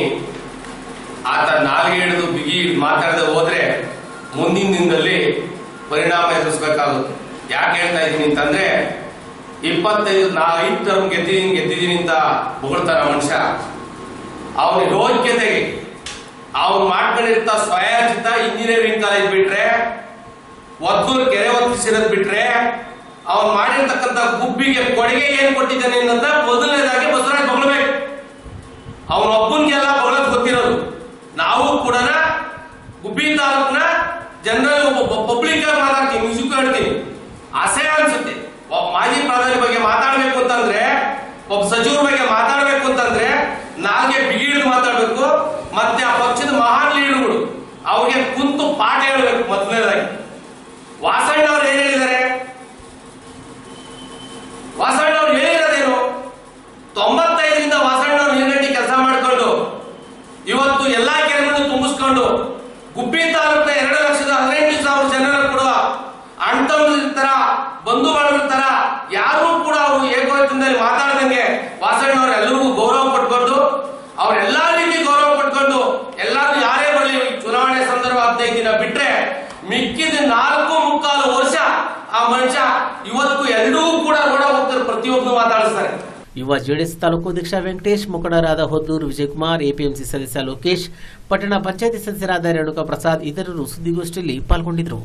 I: ಆತ ನಾಲ್ಗೆ ಹಿಡಿದು ಬಿಗಿ ಮಾತಾಡದೆ ಹೋದ್ರೆ ಮುಂದಿನ ದಿನದಲ್ಲಿ ಪರಿಣಾಮ ಎದುರಿಸಬೇಕಾಗುತ್ತೆ ಯಾಕೆ ಹೇಳ್ತಾ ಇದ್ದೀನಿ ಅಂತಂದ್ರೆ ಇಪ್ಪತ್ತೈದು ನಾ ಐದು ಟರ್ಮ್ ಗೆದ್ದಿದ್ದೀನಿ ಗೆದ್ದಿದ್ದೀನಿ ಅಂತ ಹೊಗಳ್ತಾನ ಮನುಷ್ಯ ಅವನ ಯೋಗ್ಯತೆಗೆ ಅವನು ಮಾಡ್ಕೊಂಡಿರ್ತ ಸ್ವಯಾಚಿತ ಇಂಜಿನಿಯರಿಂಗ್ ಕಾಲೇಜ್ ಬಿಟ್ರೆ ಒದ್ದೂರು ಕೆರೆ ಒತ್ತಿಸಿರೋದ್ ಬಿಟ್ರೆ ಅವನು ಮಾಡಿರ್ತಕ್ಕಂಥ ಗುಬ್ಬಿಗೆ ಕೊಡುಗೆ ಏನ್ ಕೊಟ್ಟಿದ್ದಾನೆ ಅನ್ನೋದ ಮೊದಲನೇದಾಗಿ ಬಸವರಾಜ್ ಹೊಗಳಬೇಕು ಅವನ ಒಬ್ಬನಿಗೆಲ್ಲ ಹೊಗಳದ್ ಗೊತ್ತಿರೋದು ನಾವು ಕೂಡ ಗುಬ್ಬಿ ತಾಲೂಕಿನ ಜನರಲ್ ಒಬ್ಬ ಪಬ್ಲಿಕ್ ಆಗಿ ಮಾತಾಡ್ತೀನಿ ನಿಜಕ್ಕೂ ಹೇಳ್ತೀನಿ ಅಸಹ್ಯ ಅನ್ಸುತ್ತೆ ಒಬ್ಬ ಮಾಜಿ ಪ್ರಧಾನಿ ಬಗ್ಗೆ ಮಾತಾಡ್ಬೇಕು ಅಂತಂದ್ರೆ ಒಬ್ಬ ಸಚಿವರ ಬಗ್ಗೆ ಮಾತಾಡ್ಬೇಕು ಅಂತಂದ್ರೆ ನಾಲ್ಗೆ ಬಿಗಿಡಿದು ಮಾತಾಡ್ಬೇಕು ಮತ್ತೆ ಆ ಪಕ್ಷದ ಮಹಾನ್ ಲೀಡರ್ಗಳು ಅವ್ರಿಗೆ ಕುಂತು ಪಾಠ ಹೇಳ್ಬೇಕು ಮೊದಲನೇದಾಗಿ ವಾಸಣ್ಣ ಅವ್ರು ಏನ್ ಹೇಳಿದ್ದಾರೆ ವಾಸಣ್ಣ ಅವ್ರು ಹೇಳಿರೋದೇನು ತೊಂಬತ್ತೈದರಿಂದ ವಾಸಣ್ಣ ಅವ್ರು ನೀರ್ಗಟ್ಟಿ ಕೆಲಸ ಮಾಡ್ಕೊಂಡು ಇವತ್ತು ಎಲ್ಲಾ ಕೆರೆಗಳನ್ನು ತುಂಬಿಸ್ಕೊಂಡು ಗುಬ್ಬಿ ತಾಲೂಕಿನ ಎರಡು ಲಕ್ಷದ ಹದಿನೆಂಟು ಸಾವಿರ ಜನರ ಕೂಡ ಅಣ್ತಮ್ಮನ ತರ ಬಂಧು ಬಳಗದ ತರ ಯಾರೂ ಕೂಡ ಅವರು ಏಕವಚನದಲ್ಲಿ ಮಾತಾಡದಂಗೆ ವಾಸಣ್ಣ ಅವ್ರು ಎಲ್ಲರಿಗೂ ಗೌರವ ಕೊಟ್ಕೊಂಡು ಅವ್ರ ಎಲ್ಲಾ ರೀತಿ ಗೌರವ ಕೊಟ್ಕೊಂಡು ಎಲ್ಲರೂ ಯಾರೇ ಬರಲಿ ಚುನಾವಣೆ ಸಂದರ್ಭ ಹದಿನೈದು ದಿನ ಬಿಟ್ರೆ ಮಿಕ್ಕಿದ ನಾಲ್ಕು ಮುಕ್ಕಾಲು ವರ್ಷ ಆ ಮನುಷ್ಯ ಇವತ್ತು ಎರಡೂ ಕೂಡ ರೋಡ ಹೋಗ್ತಾರೆ ಪ್ರತಿಯೊಬ್ಬರು ಮಾತಾಡಿಸ್ತಾರೆ
A: ಯುವ ಜೆಡಿಎಸ್ ತಾಲೂಕು ಅಧ್ಯಕ್ಷ ವೆಂಕಟೇಶ್ ಮುಖಂಡರಾದ ಹೊದ್ದೂರು ವಿಜಯಕುಮಾರ್ ಎಪಿಎಂಸಿ ಸದಸ್ಯ ಲೋಕೇಶ್ ಪಟ್ಟಣ ಪಂಚಾಯತಿ ಸದಸ್ಯರಾದ ರೇಣುಕಾ ಪ್ರಸಾದ್ ಇತರರು ಸುದ್ದಿಗೋಷ್ಠಿಯಲ್ಲಿ ಪಾಲ್ಗೊಂಡಿದ್ದರು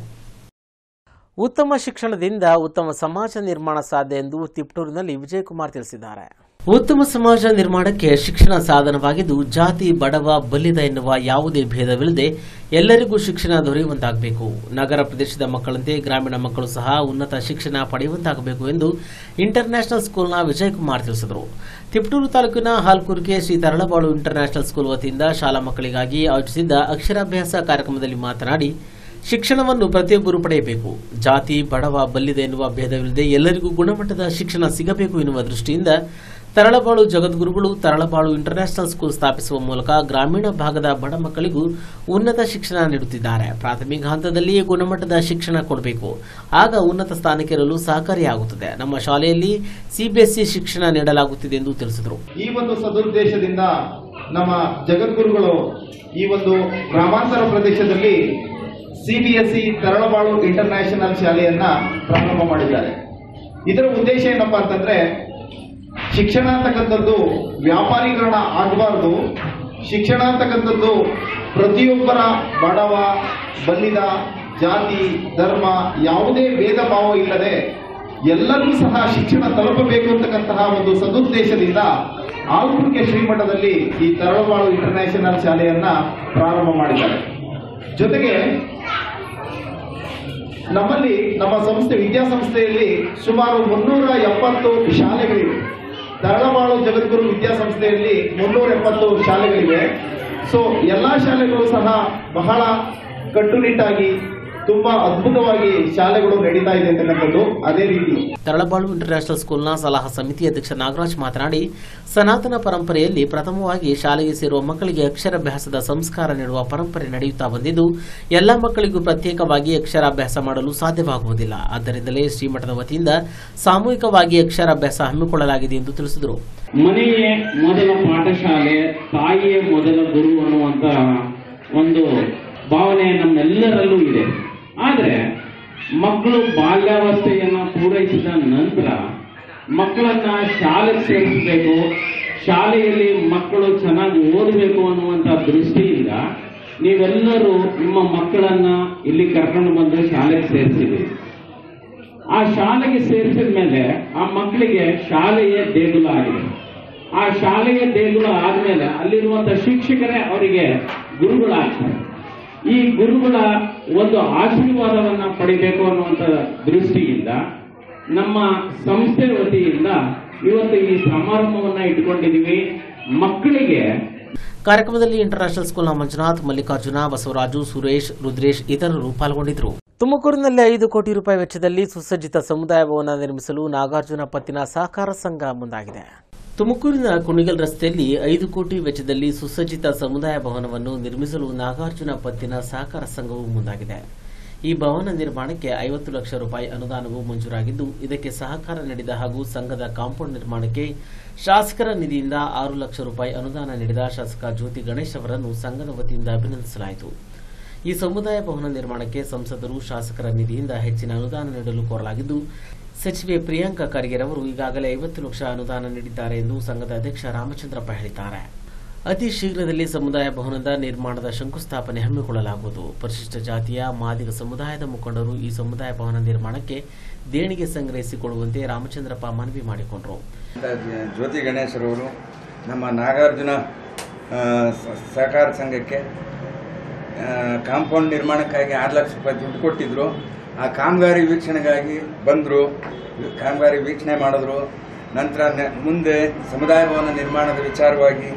A: ಉತ್ತಮ ಶಿಕ್ಷಣದಿಂದ ಉತ್ತಮ ಸಮಾಜ ನಿರ್ಮಾಣ ಸಾಧ್ಯ ಎಂದು ತಿಪ್ಟೂರಿನಲ್ಲಿ ವಿಜಯಕುಮಾರ್ ತಿಳಿಸಿದ್ದಾರೆ ಉತ್ತಮ ಸಮಾಜ ನಿರ್ಮಾಣಕ್ಕೆ ಶಿಕ್ಷಣ ಸಾಧನವಾಗಿದ್ದು ಜಾತಿ ಬಡವ ಬಲ್ಲಿದ ಎನ್ನುವ ಯಾವುದೇ ಭೇದವಿಲ್ಲದೆ ಎಲ್ಲರಿಗೂ ಶಿಕ್ಷಣ ದೊರೆಯುವಂತಾಗಬೇಕು ನಗರ ಪ್ರದೇಶದ ಮಕ್ಕಳಂತೆ ಗ್ರಾಮೀಣ ಮಕ್ಕಳು ಸಹ ಉನ್ನತ ಶಿಕ್ಷಣ ಪಡೆಯುವಂತಾಗಬೇಕು ಎಂದು ಇಂಟರ್ ನ್ಯಾಷನಲ್ ಸ್ಕೂಲ್ನ ವಿಜಯಕುಮಾರ್ ತಿಳಿಸಿದರು ತಿಪಟೂರು ತಾಲೂಕಿನ ಹಾಲ್ಕೂರ್ಗೆ Shri Taralabalu international school ವತಿಯಿಂದ ಶಾಲಾ ಮಕ್ಕಳಿಗಾಗಿ ಆಯೋಜಿಸಿದ್ದ ಅಕ್ಷರಾಭ್ಯಾಸ ಕಾರ್ಯಕ್ರಮದಲ್ಲಿ ಮಾತನಾಡಿ ಶಿಕ್ಷಣವನ್ನು ಪ್ರತಿಯೊಬ್ಬರು ಪಡೆಯಬೇಕು ಜಾತಿ ಬಡವ ಬಲ್ಲಿದೆ ಎನ್ನುವ ಭೇದವಿಲ್ಲದೆ ಎಲ್ಲರಿಗೂ ಗುಣಮಟ್ಟದ ಶಿಕ್ಷಣ ಸಿಗಬೇಕು ಎನ್ನುವ ದೃಷ್ಟಿಯಿಂದ ತರಳಬಾಳು ಜಗದ್ಗುರುಗಳು ತರಳಬಾಳು ಇಂಟರ್ನ್ಯಾಷನಲ್ ಸ್ಕೂಲ್ ಸ್ಥಾಪಿಸುವ ಮೂಲಕ ಗ್ರಾಮೀಣ ಭಾಗದ ಬಡ ಮಕ್ಕಳಿಗೂ ಉನ್ನತ ಶಿಕ್ಷಣ ನೀಡುತ್ತಿದ್ದಾರೆ ಪ್ರಾಥಮಿಕ ಹಂತದಲ್ಲಿಯೇ ಗುಣಮಟ್ಟದ ಶಿಕ್ಷಣ ಕೊಡಬೇಕು ಆಗ ಉನ್ನತ ಸ್ಥಾನಕ್ಕೇರಲು ಸಹಕಾರಿಯಾಗುತ್ತದೆ ನಮ್ಮ ಶಾಲೆಯಲ್ಲಿ ಸಿಬಿಎಸ್ಇ ಶಿಕ್ಷಣ ನೀಡಲಾಗುತ್ತಿದೆ ಎಂದು ತಿಳಿಸಿದರು
J: ಈ ಒಂದು ಸದುದ್ದೇಶದಿಂದ ನಮ್ಮ ಜಗದ್ಗುರುಗಳು ಈ ಒಂದು ಗ್ರಾಮಾಂತರ ಪ್ರದೇಶದಲ್ಲಿ ಸಿಬಿಎಸ್ಇ ತರಳಬಾಳು ಇಂಟರ್ನ್ಯಾಷನಲ್ ಶಾಲೆಯನ್ನ ಪ್ರಾರಂಭ ಮಾಡಿದ್ದಾರೆ ಇದರ ಉದ್ದೇಶ ಏನಪ್ಪಾ ಅಂತಂದ್ರೆ ಶಿಕ್ಷಣ ಅಂತಕ್ಕಂಥದ್ದು ವ್ಯಾಪಾರೀಕರಣ ಆಗಬಾರ್ದು ಶಿಕ್ಷಣ ಅಂತಕ್ಕಂಥದ್ದು ಪ್ರತಿಯೊಬ್ಬರ ಬಡವ ಬಲ್ಲಿದ ಜಾತಿ ಧರ್ಮ ಯಾವುದೇ ಭೇದ ಭಾವ ಇಲ್ಲದೆ ಎಲ್ಲರಿಗೂ ಸಹ ಶಿಕ್ಷಣ ತಲುಪಬೇಕು ಅಂತಕ್ಕಂತಹ ಒಂದು ಸದುದ್ದೇಶದಿಂದ ಆಲ್ಗುರ್ಗೆ ಶ್ರೀಮಠದಲ್ಲಿ ಈ ತರಳಬಾಳು ಇಂಟರ್ನ್ಯಾಷನಲ್ ಶಾಲೆಯನ್ನ ಪ್ರಾರಂಭ ಮಾಡಿದ್ದಾರೆ ಜೊತೆಗೆ ನಮ್ಮಲ್ಲಿ ನಮ್ಮ ಸಂಸ್ಥೆ ವಿದ್ಯಾಸಂಸ್ಥೆಯಲ್ಲಿ ಸುಮಾರು ಮುನ್ನೂರ ಎಪ್ಪತ್ತು ಶಾಲೆಗಳಿವೆ ತರಳಬಾಳು ಜಗದ್ಗುರು ವಿದ್ಯಾಸಂಸ್ಥೆಯಲ್ಲಿ ಮುನ್ನೂರ ಎಪ್ಪತ್ತು ಶಾಲೆಗಳಿವೆ ಸೊ ಎಲ್ಲಾ ಶಾಲೆಗಳು ಸಹ ಬಹಳ ಕಟ್ಟುನಿಟ್ಟಾಗಿ ತುಂಬಾ ಅದ್ಭುತವಾಗಿ ಶಾಲೆಗಳು ನಡೀತಾ ಇದೆ ಅಂತಕ್ಕಂಥದ್ದು ಅದೇ ರೀತಿ
A: ತರಳಬಾಳು ಇಂಟರ್ನ್ಯಾಷನಲ್ ಸ್ಕೂಲ್ನ ಸಲಹಾ ಸಮಿತಿ ಅಧ್ಯಕ್ಷ ನಾಗರಾಜ್ ಮಾತನಾಡಿ ಸನಾತನ ಪರಂಪರೆಯಲ್ಲಿ ಪ್ರಥಮವಾಗಿ ಶಾಲೆಗೆ ಸೇರುವ ಮಕ್ಕಳಿಗೆ ಅಕ್ಷರಾಭ್ಯಾಸದ ಸಂಸ್ಕಾರ ನೀಡುವ ಪರಂಪರೆ ನಡೆಯುತ್ತಾ ಬಂದಿದ್ದು ಎಲ್ಲ ಮಕ್ಕಳಿಗೂ ಪ್ರತ್ಯೇಕವಾಗಿ ಅಕ್ಷರಾಭ್ಯಾಸ ಮಾಡಲು ಸಾಧ್ಯವಾಗುವುದಿಲ್ಲ ಆದ್ದರಿಂದಲೇ ಶ್ರೀಮಠದ ವತಿಯಿಂದ ಸಾಮೂಹಿಕವಾಗಿ ಅಕ್ಷರಾಭ್ಯಾಸ ಹಮ್ಮಿಕೊಳ್ಳಲಾಗಿದೆ ಎಂದು ತಿಳಿಸಿದರು
K: ಮನೆಯೇ ಮೊದಲ ಪಾಠಶಾಲೆ ತಾಯಿಯೇ ಮೊದಲ ಗುರು ಅನ್ನುವಂತ ಒಂದು ಭಾವನೆ ನಮ್ಮೆಲ್ಲರಲ್ಲೂ ಇದೆ ಆದರೆ ಮಕ್ಕಳು ಬಾಲ್ಯಾವಸ್ಥೆಯನ್ನ ಪೂರೈಸಿದ ನಂತರ ಮಕ್ಕಳನ್ನ ಶಾಲೆಗೆ ಸೇರಿಸಬೇಕು ಶಾಲೆಯಲ್ಲಿ ಮಕ್ಕಳು ಚೆನ್ನಾಗಿ ಓದಬೇಕು ಅನ್ನುವಂತ ದೃಷ್ಟಿಯಿಂದ ನೀವೆಲ್ಲರೂ ನಿಮ್ಮ ಮಕ್ಕಳನ್ನ ಇಲ್ಲಿ ಕರ್ಕೊಂಡು ಬಂದು ಶಾಲೆಗೆ ಸೇರಿಸಿದ್ರಿ ಆ ಶಾಲೆಗೆ ಸೇರಿಸಿದ ಮೇಲೆ ಆ ಮಕ್ಕಳಿಗೆ ಶಾಲೆಯೇ ದೇಗುಲ ಆಗಿದೆ ಆ ಶಾಲೆಯ ದೇಗುಲ ಆದ್ಮೇಲೆ ಅಲ್ಲಿರುವಂತ ಶಿಕ್ಷಕರೇ ಅವರಿಗೆ ಗುರುಗಳಾಗ್ತಾರೆ ಈ ಗುರುಗಳ ಒಂದು ಆಶೀರ್ವಾದವನ್ನ ಪಡಿಬೇಕು ಅನ್ನುವಂತ ದೃಷ್ಟಿಯಿಂದ ನಮ್ಮ ಸಂಸ್ಥೆ ವತಿಯಿಂದ ಇವತ್ತು ಈ ಸಮಾರಂಭವನ್ನ ಇಟ್ಕೊಂಡಿದೀವಿ ಮಕ್ಕಳಿಗೆ
A: ಕಾರ್ಯಕ್ರಮದಲ್ಲಿ ಇಂಟರ್ನ್ಯಾಷನಲ್ ಸ್ಕೂಲ್ನ ಮಂಜುನಾಥ್ ಮಲ್ಲಿಕಾರ್ಜುನ ಬಸವರಾಜು ಸುರೇಶ್ ರುದ್ರೇಶ್ ಇತರರು ಪಾಲ್ಗೊಂಡಿದ್ದರು ತುಮಕೂರಿನಲ್ಲಿ ಐದು ಕೋಟಿ ರೂಪಾಯಿ ವೆಚ್ಚದಲ್ಲಿ ಸುಸಜ್ಜಿತ ಸಮುದಾಯ ಭವನ ನಿರ್ಮಿಸಲು ನಾಗಾರ್ಜುನ ಪತ್ತಿನ ಸಹಕಾರ ಸಂಘ ಮುಂದಾಗಿದೆ ತುಮಕೂರಿನ ಕುಣಿಗಲ್ ರಸ್ತೆಯಲ್ಲಿ ಐದು ಕೋಟಿ ವೆಚ್ಚದಲ್ಲಿ ಸುಸಜ್ಜಿತ ಸಮುದಾಯ ಭವನವನ್ನು ನಿರ್ಮಿಸಲು ನಾಗಾರ್ಜುನ ಪತ್ತಿನ ಸಹಕಾರ ಸಂಘವು ಮುಂದಾಗಿದೆ ಈ ಭವನ ನಿರ್ಮಾಣಕ್ಕೆ ಐವತ್ತು ಲಕ್ಷ ರೂಪಾಯಿ ಅನುದಾನವು ಮಂಜೂರಾಗಿದ್ದು ಇದಕ್ಕೆ ಸಹಕಾರ ನೀಡಿದ ಹಾಗೂ ಸಂಘದ ಕಾಂಪೌಂಡ್ ನಿರ್ಮಾಣಕ್ಕೆ ಶಾಸಕರ ನಿಧಿಯಿಂದ ಆರು ಲಕ್ಷ ರೂಪಾಯಿ ಅನುದಾನ ನೀಡಿದ ಶಾಸಕ ಜ್ಯೋತಿ ಗಣೇಶ್ ಅವರನ್ನು ಸಂಘದ ವತಿಯಿಂದ ಅಭಿನಂದಿಸಲಾಯಿತು ಈ ಸಮುದಾಯ ಭವನ ನಿರ್ಮಾಣಕ್ಕೆ ಸಂಸದರು ಶಾಸಕರ ನಿಧಿಯಿಂದ ಹೆಚ್ಚಿನ ಅನುದಾನ ನೀಡಲು ಕೋರಲಾಗಿದ್ದು ಸಚಿವೆ ಪ್ರಿಯಾಂಕಾ ಖರ್ಗೆರ್ ಅವರು ಈಗಾಗಲೇ ಐವತ್ತು ಲಕ್ಷ ಅನುದಾನ ನೀಡಿದ್ದಾರೆ ಎಂದು ಸಂಘದ ಅಧ್ಯಕ್ಷ ರಾಮಚಂದ್ರಪ್ಪ ಹೇಳಿದ್ದಾರೆ ಅತಿ ಶೀಘ್ರದಲ್ಲಿ ಸಮುದಾಯ ಭವನದ ನಿರ್ಮಾಣದ ಶಂಕುಸ್ಥಾಪನೆ ಹಮ್ಮಿಕೊಳ್ಳಲಾಗುವುದು ಪರಿಶಿಷ್ಟ ಜಾತಿಯ ಮಾದಿಗ ಸಮುದಾಯದ ಮುಖಂಡರು ಈ ಸಮುದಾಯ ಭವನ ನಿರ್ಮಾಣಕ್ಕೆ ದೇಣಿಗೆ ಸಂಗ್ರಹಿಸಿಕೊಳ್ಳುವಂತೆ ರಾಮಚಂದ್ರಪ್ಪ ಮನವಿ ಮಾಡಿಕೊಂಡರು
L: ಜ್ಯೋತಿ ಗಣೇಶರವರು ನಮ್ಮ ನಾಗಾರ್ಜುನ ಆ, ಸ- ಸಹಕಾರ ಸಂಘಕ್ಕೆ ಆ, ಕಾಂಪೌಂಡ್ ನಿರ್ಮಾಣಕ್ಕಾಗಿ ಆರು ಲಕ್ಷ ರೂಪಾಯಿ ದುಡ್ಡು ಕೊಟ್ಟಿದ್ರು ಆ ಕಾಮಗಾರಿ ವೀಕ್ಷಣೆಗಾಗಿ ಬಂದರು ಕಾಮಗಾರಿ ವೀಕ್ಷಣೆ ಮಾಡಿದ್ರು ನಂತರ ನೆ- ಮುಂದೆ ಸಮುದಾಯ ಭವನ ನಿರ್ಮಾಣದ ವಿಚಾರವಾಗಿ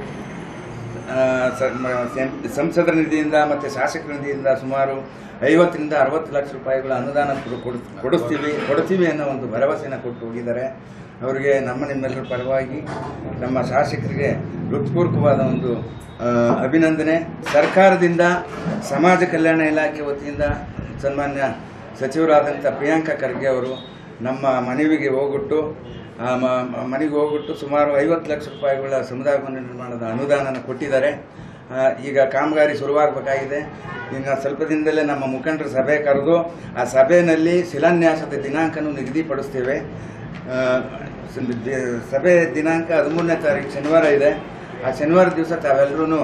L: ಆ, ಸ- ಮ- ಸಂ- ಸಂಸದರ ನಿಧಿಯಿಂದ ಮತ್ತು ಶಾಸಕರ ನಿಧಿಯಿಂದ ಸುಮಾರು ಐವತ್ತರಿಂದ ಅರವತ್ತು ಲಕ್ಷ ರೂಪಾಯಿಗಳ ಅನುದಾನ ಕೊಡು- ಕೊಡು- ಕೊಡಿಸ್ತೀವಿ ಕೊಡ್ತೀವಿ ಅನ್ನೋ ಒಂದು ಭರವಸೆನ ಕೊಟ್ಟು ಹೋಗಿದ್ದಾರೆ ಅವರಿಗೆ ನಮ್ಮ ನಿಮ್ಮೆಲ್ಲರ ಪರವಾಗಿ ನಮ್ಮ ಶಾಸಕರಿಗೆ ಹೃತ್ಪೂರ್ವಕವಾದ ಒಂದು ಆ, ಅಭಿನಂದನೆ ಸರ್ಕಾರದಿಂದ ಸಮಾಜ ಕಲ್ಯಾಣ ಇಲಾಖೆ ವತಿಯಿಂದ ಸನ್ಮಾನ್ಯ ಸಚಿವರಾದಂಥ ಪ್ರಿಯಾಂಕಾ ಖರ್ಗೆ ಅವರು ನಮ್ಮ ಮನವಿಗೆ ಹೋಗ್ಬಿಟ್ಟು ಆ ಮ- ಮ- ಮನೆಗೆ ಹೋಗ್ಬಿಟ್ಟು ಸುಮಾರು ಐವತ್ತು ಲಕ್ಷ ರೂಪಾಯಿಗಳ ಸಮುದಾಯ ಭವನ ನಿರ್ಮಾಣದ ಅನುದಾನನ ಕೊಟ್ಟಿದ್ದಾರೆ ಆ, ಈಗ ಕಾಮಗಾರಿ ಶುರುವಾಗಬೇಕಾಗಿದೆ ಇನ್ನು ಸ್ವಲ್ಪ ದಿನದಲ್ಲೇ ನಮ್ಮ ಮುಖಂಡರ ಸಭೆ ಕರೆದು ಆ ಸಭೆಯಲ್ಲಿ ಶಿಲಾನ್ಯಾಸದ ದಿನಾಂಕನೂ ನಿಗದಿಪಡಿಸ್ತೇವೆ ಆ, ಸ- ದಿ- ಸಭೆ ದಿನಾಂಕ ಹದಿಮೂರನೇ ತಾರೀಕು ಶನಿವಾರ ಇದೆ ಆ ಶನಿವಾರ ದಿವಸ ತಾವೆಲ್ಲರೂ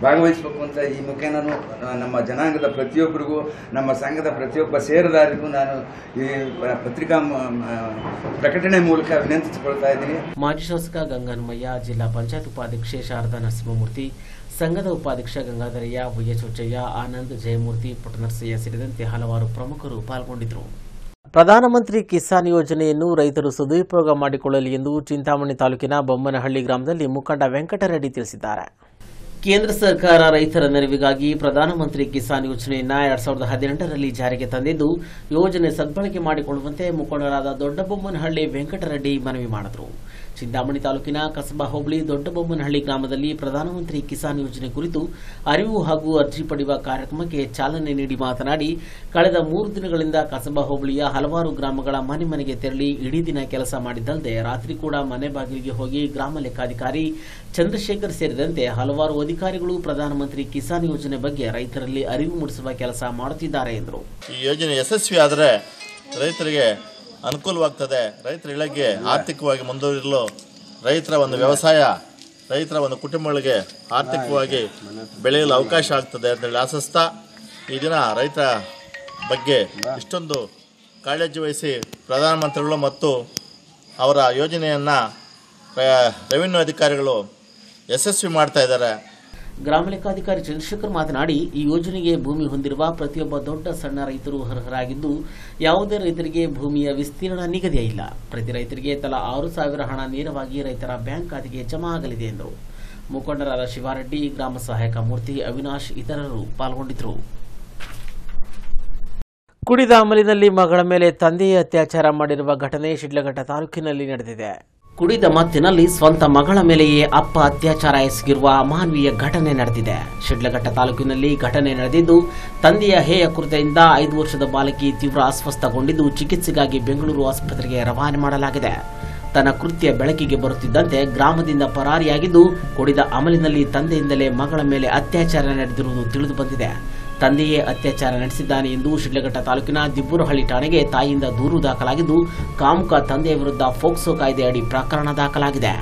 L: ಭಾಗವಹಿಸಬೇಕು ಅಂತ ಈ ಮುಖೇನೂ ನಮ್ಮ ಜನಾಂಗದ ಪ್ರತಿಯೊಬ್ಬರಿಗೂ ನಮ್ಮ ಸಂಘದ ಪ್ರತಿಯೊಬ್ಬ ಸೇರದಾರಿಗೂ ನಾನು ಈ ಪ- ಪತ್ರಿಕಾ ಮ- ಮ- ಪ್ರಕಟಣೆ ಮೂಲಕ ವಿನಂತಿಸಿಕೊಳ್ತಾ ಇದ್ದೀನಿ
A: ಮಾಜಿ ಶಾಸಕ ಗಂಗನಮಯ್ಯ ಜಿಲ್ಲಾ ಪಂಚಾಯತ್ ಉಪಾಧ್ಯಕ್ಷೆ ಶಾರದಾ ನರಸಿಂಹಮೂರ್ತಿ ಸಂಘದ ಉಪಾಧ್ಯಕ್ಷ ಗಂಗಾಧರಯ್ಯ ವೈಎಸ್ ಹುಚ್ಚಯ್ಯ ಆನಂದ್ ಜಯಮೂರ್ತಿ ಪುಟ್ಟನರಸಯ್ಯ ಸೇರಿದಂತೆ ಹಲವಾರು ಪ್ರಮುಖರು ಪಾಲ್ಗೊಂಡಿದ್ದರು ಪ್ರಧಾನಮಂತ್ರಿ ಕಿಸಾನ್ ಯೋಜನೆಯನ್ನು ರೈತರು ಸದುಪಯೋಗ ಮಾಡಿಕೊಳ್ಳಲಿ ಎಂದು ಚಿಂತಾಮಣಿ ತಾಲೂಕಿನ ಬೊಮ್ಮನಹಳ್ಳಿ ಗ್ರಾಮದಲ್ಲಿ ಮುಖಂಡ ವೆಂಕಟರೆಡ್ಡಿ ತಿಳಿಸಿದ್ದಾರೆ ಕೇಂದ್ರ ಸರ್ಕಾರ ರೈತರ ನೆರವಿಗಾಗಿ ಪ್ರಧಾನಮಂತ್ರಿ ಕಿಸಾನ್ ಯೋಜನೆಯನ್ನ ಎರಡ್ ಸಾವಿರದ ಹದಿನೆಂಟರಲ್ಲಿ ಜಾರಿಗೆ ತಂದಿದ್ದು ಯೋಜನೆ ಸದ್ಬಳಕೆ ಮಾಡಿಕೊಳ್ಳುವಂತೆ ಮುಖಂಡರಾದ ದೊಡ್ಡಬೊಮ್ಮನಹಳ್ಳಿ ವೆಂಕಟರೆಡ್ಡಿ ಮನವಿ ಮಾಡಿದರು ಚಿಂತಾಮಣಿ ತಾಲೂಕಿನ ಕಸಬಾ ಹೋಬಳಿ ದೊಡ್ಡಬೊಮ್ಮನಹಳ್ಳಿ ಗ್ರಾಮದಲ್ಲಿ ಪ್ರಧಾನಮಂತ್ರಿ ಕಿಸಾನ್ ಯೋಜನೆ ಕುರಿತು ಅರಿವು ಹಾಗೂ ಅರ್ಜಿ ಪಡೆಯುವ ಕಾರ್ಯಕ್ರಮಕ್ಕೆ ಚಾಲನೆ ನೀಡಿ ಮಾತನಾಡಿ ಕಳೆದ ಮೂರು ದಿನಗಳಿಂದ ಕಸಬಾ ಹೋಬಳಿಯ ಹಲವಾರು ಗ್ರಾಮಗಳ ಮನೆ ಮನೆಗೆ ತೆರಳಿ ಇಡೀ ದಿನ ಕೆಲಸ ಮಾಡಿದ್ದಲ್ಲದೆ ರಾತ್ರಿ ಕೂಡ ಮನೆ ಬಾಗಿಲಿಗೆ ಹೋಗಿ ಗ್ರಾಮ ಲೆಕ್ಕಾಧಿಕಾರಿ ಚಂದ್ರಶೇಖರ್ ಸೇರಿದಂತೆ ಹಲವಾರು ಅಧಿಕಾರಿಗಳು ಪ್ರಧಾನಮಂತ್ರಿ ಕಿಸಾನ್ ಯೋಜನೆ ಬಗ್ಗೆ ರೈತರಲ್ಲಿ ಅರಿವು ಮೂಡಿಸುವ ಕೆಲಸ ಮಾಡುತ್ತಿದ್ದಾರೆ ಎಂದರು
M: ಈ ಯೋಜನೆ ಯಶಸ್ವಿ ಆದರೆ ರೈತರಿಗೆ ಅನುಕೂಲವಾಗ್ತದೆ ರೈತರ ಇಳಗೆ ಆರ್ಥಿಕವಾಗಿ ಮುಂದುವರಿಯಲು ರೈತರ ಒಂದು ವ್ಯವಸಾಯ ರೈತರ ಒಂದು ಕುಟುಂಬಗಳಿಗೆ ಆರ್ಥಿಕವಾಗಿ ಬೆಳೆಯಲು ಅವಕಾಶ ಆಗ್ತದೆ ಅಂತೇಳಿ ಆಶಿಸ್ತಾ ಈ ದಿನ ರೈತರ ಬಗ್ಗೆ ಇಷ್ಟೊಂದು ಕಾಳಜಿ ವಹಿಸಿ ಪ್ರಧಾನಮಂತ್ರಿಗಳು ಮತ್ತು ಅವರ ಯೋಜನೆಯನ್ನು ರೆವಿನ್ಯೂ ಅಧಿಕಾರಿಗಳು ಯಶಸ್ವಿ ಮಾಡ್ತಾ ಇದ್ದಾರೆ
A: ಗ್ರಾಮ ಲೆಕ್ಕಾಧಿಕಾರಿ ಚಂದ್ರಶೇಖರ್ ಮಾತನಾಡಿ ಈ ಯೋಜನೆಗೆ ಭೂಮಿ ಹೊಂದಿರುವ ಪ್ರತಿಯೊಬ್ಬ ದೊಡ್ಡ ಸಣ್ಣ ರೈತರು ಅರ್ಹರಾಗಿದ್ದು ಯಾವುದೇ ರೈತರಿಗೆ ಭೂಮಿಯ ವಿಸ್ತೀರ್ಣ ನಿಗದಿಯೇ ಇಲ್ಲ ಪ್ರತಿ ರೈತರಿಗೆ ತಲಾ ಆರು ಸಾವಿರ ಹಣ ನೇರವಾಗಿ ರೈತರ ಬ್ಯಾಂಕ್ ಖಾತೆಗೆ ಜಮಾ ಆಗಲಿದೆ ಎಂದರು ಮುಖಂಡರಾದ ಶಿವಾರೆಡ್ಡಿ ಗ್ರಾಮ ಸಹಾಯಕ ಮೂರ್ತಿ ಅವಿನಾಶ್ ಇತರರು ಪಾಲ್ಗೊಂಡಿದ್ದರು ಕುಡಿದ ಅಮಲಿನಲ್ಲಿ ಮಗಳ ಮೇಲೆ ತಂದೆಯೇ ಅತ್ಯಾಚಾರ ಮಾಡಿರುವ ಘಟನೆ ಶಿಡ್ಲಘಟ್ಟ ತಾಲೂಕಿನಲ್ಲಿ ನಡೆದಿದೆ ಕುಡಿದ ಮತ್ತಿನಲ್ಲಿ ಸ್ವಂತ ಮಗಳ ಮೇಲೆಯೇ ಅಪ್ಪ ಅತ್ಯಾಚಾರ ಎಸಗಿರುವ ಅಮಾನವೀಯ ಘಟನೆ ನಡೆದಿದೆ ಶಿಡ್ಲಘಟ್ಟ ತಾಲೂಕಿನಲ್ಲಿ ಘಟನೆ ನಡೆದಿದ್ದು ತಂದೆಯ ಹೇಯ ಕೃತ್ಯದಿಂದ ಐದು ವರ್ಷದ ಬಾಲಕಿ ತೀವ್ರ ಅಸ್ವಸ್ಥಗೊಂಡಿದ್ದು ಚಿಕಿತ್ಸೆಗಾಗಿ ಬೆಂಗಳೂರು ಆಸ್ಪತ್ರೆಗೆ ರವಾನೆ ಮಾಡಲಾಗಿದೆ ತನ್ನ ಕೃತ್ಯ ಬೆಳಕಿಗೆ ಬರುತ್ತಿದ್ದಂತೆ ಗ್ರಾಮದಿಂದ ಪರಾರಿಯಾಗಿದ್ದು ಕುಡಿದ ಅಮಲಿನಲ್ಲಿ ತಂದೆಯಿಂದಲೇ ಮಗಳ ಮೇಲೆ ಅತ್ಯಾಚಾರ ನಡೆದಿರುವುದು ತಿಳಿದು ಬಂದಿದೆ ತಂದೆಯೇ ಅತ್ಯಾಚಾರ ನಡೆಸಿದ್ದಾನೆ ಎಂದು ಶಿಡ್ಲಘಟ್ಟ ತಾಲೂಕಿನ ದಿಬ್ಬೂರಹಳ್ಳಿ ಠಾಣೆಗೆ ತಾಯಿಯಿಂದ ದೂರು ದಾಖಲಾಗಿದ್ದು ಕಾಮುಕ ತಂದೆಯ ವಿರುದ್ಧ ಫೋಕ್ಸೋ ಕಾಯ್ದೆ ಅಡಿ ಪ್ರಕರಣ ದಾಖಲಾಗಿದೆ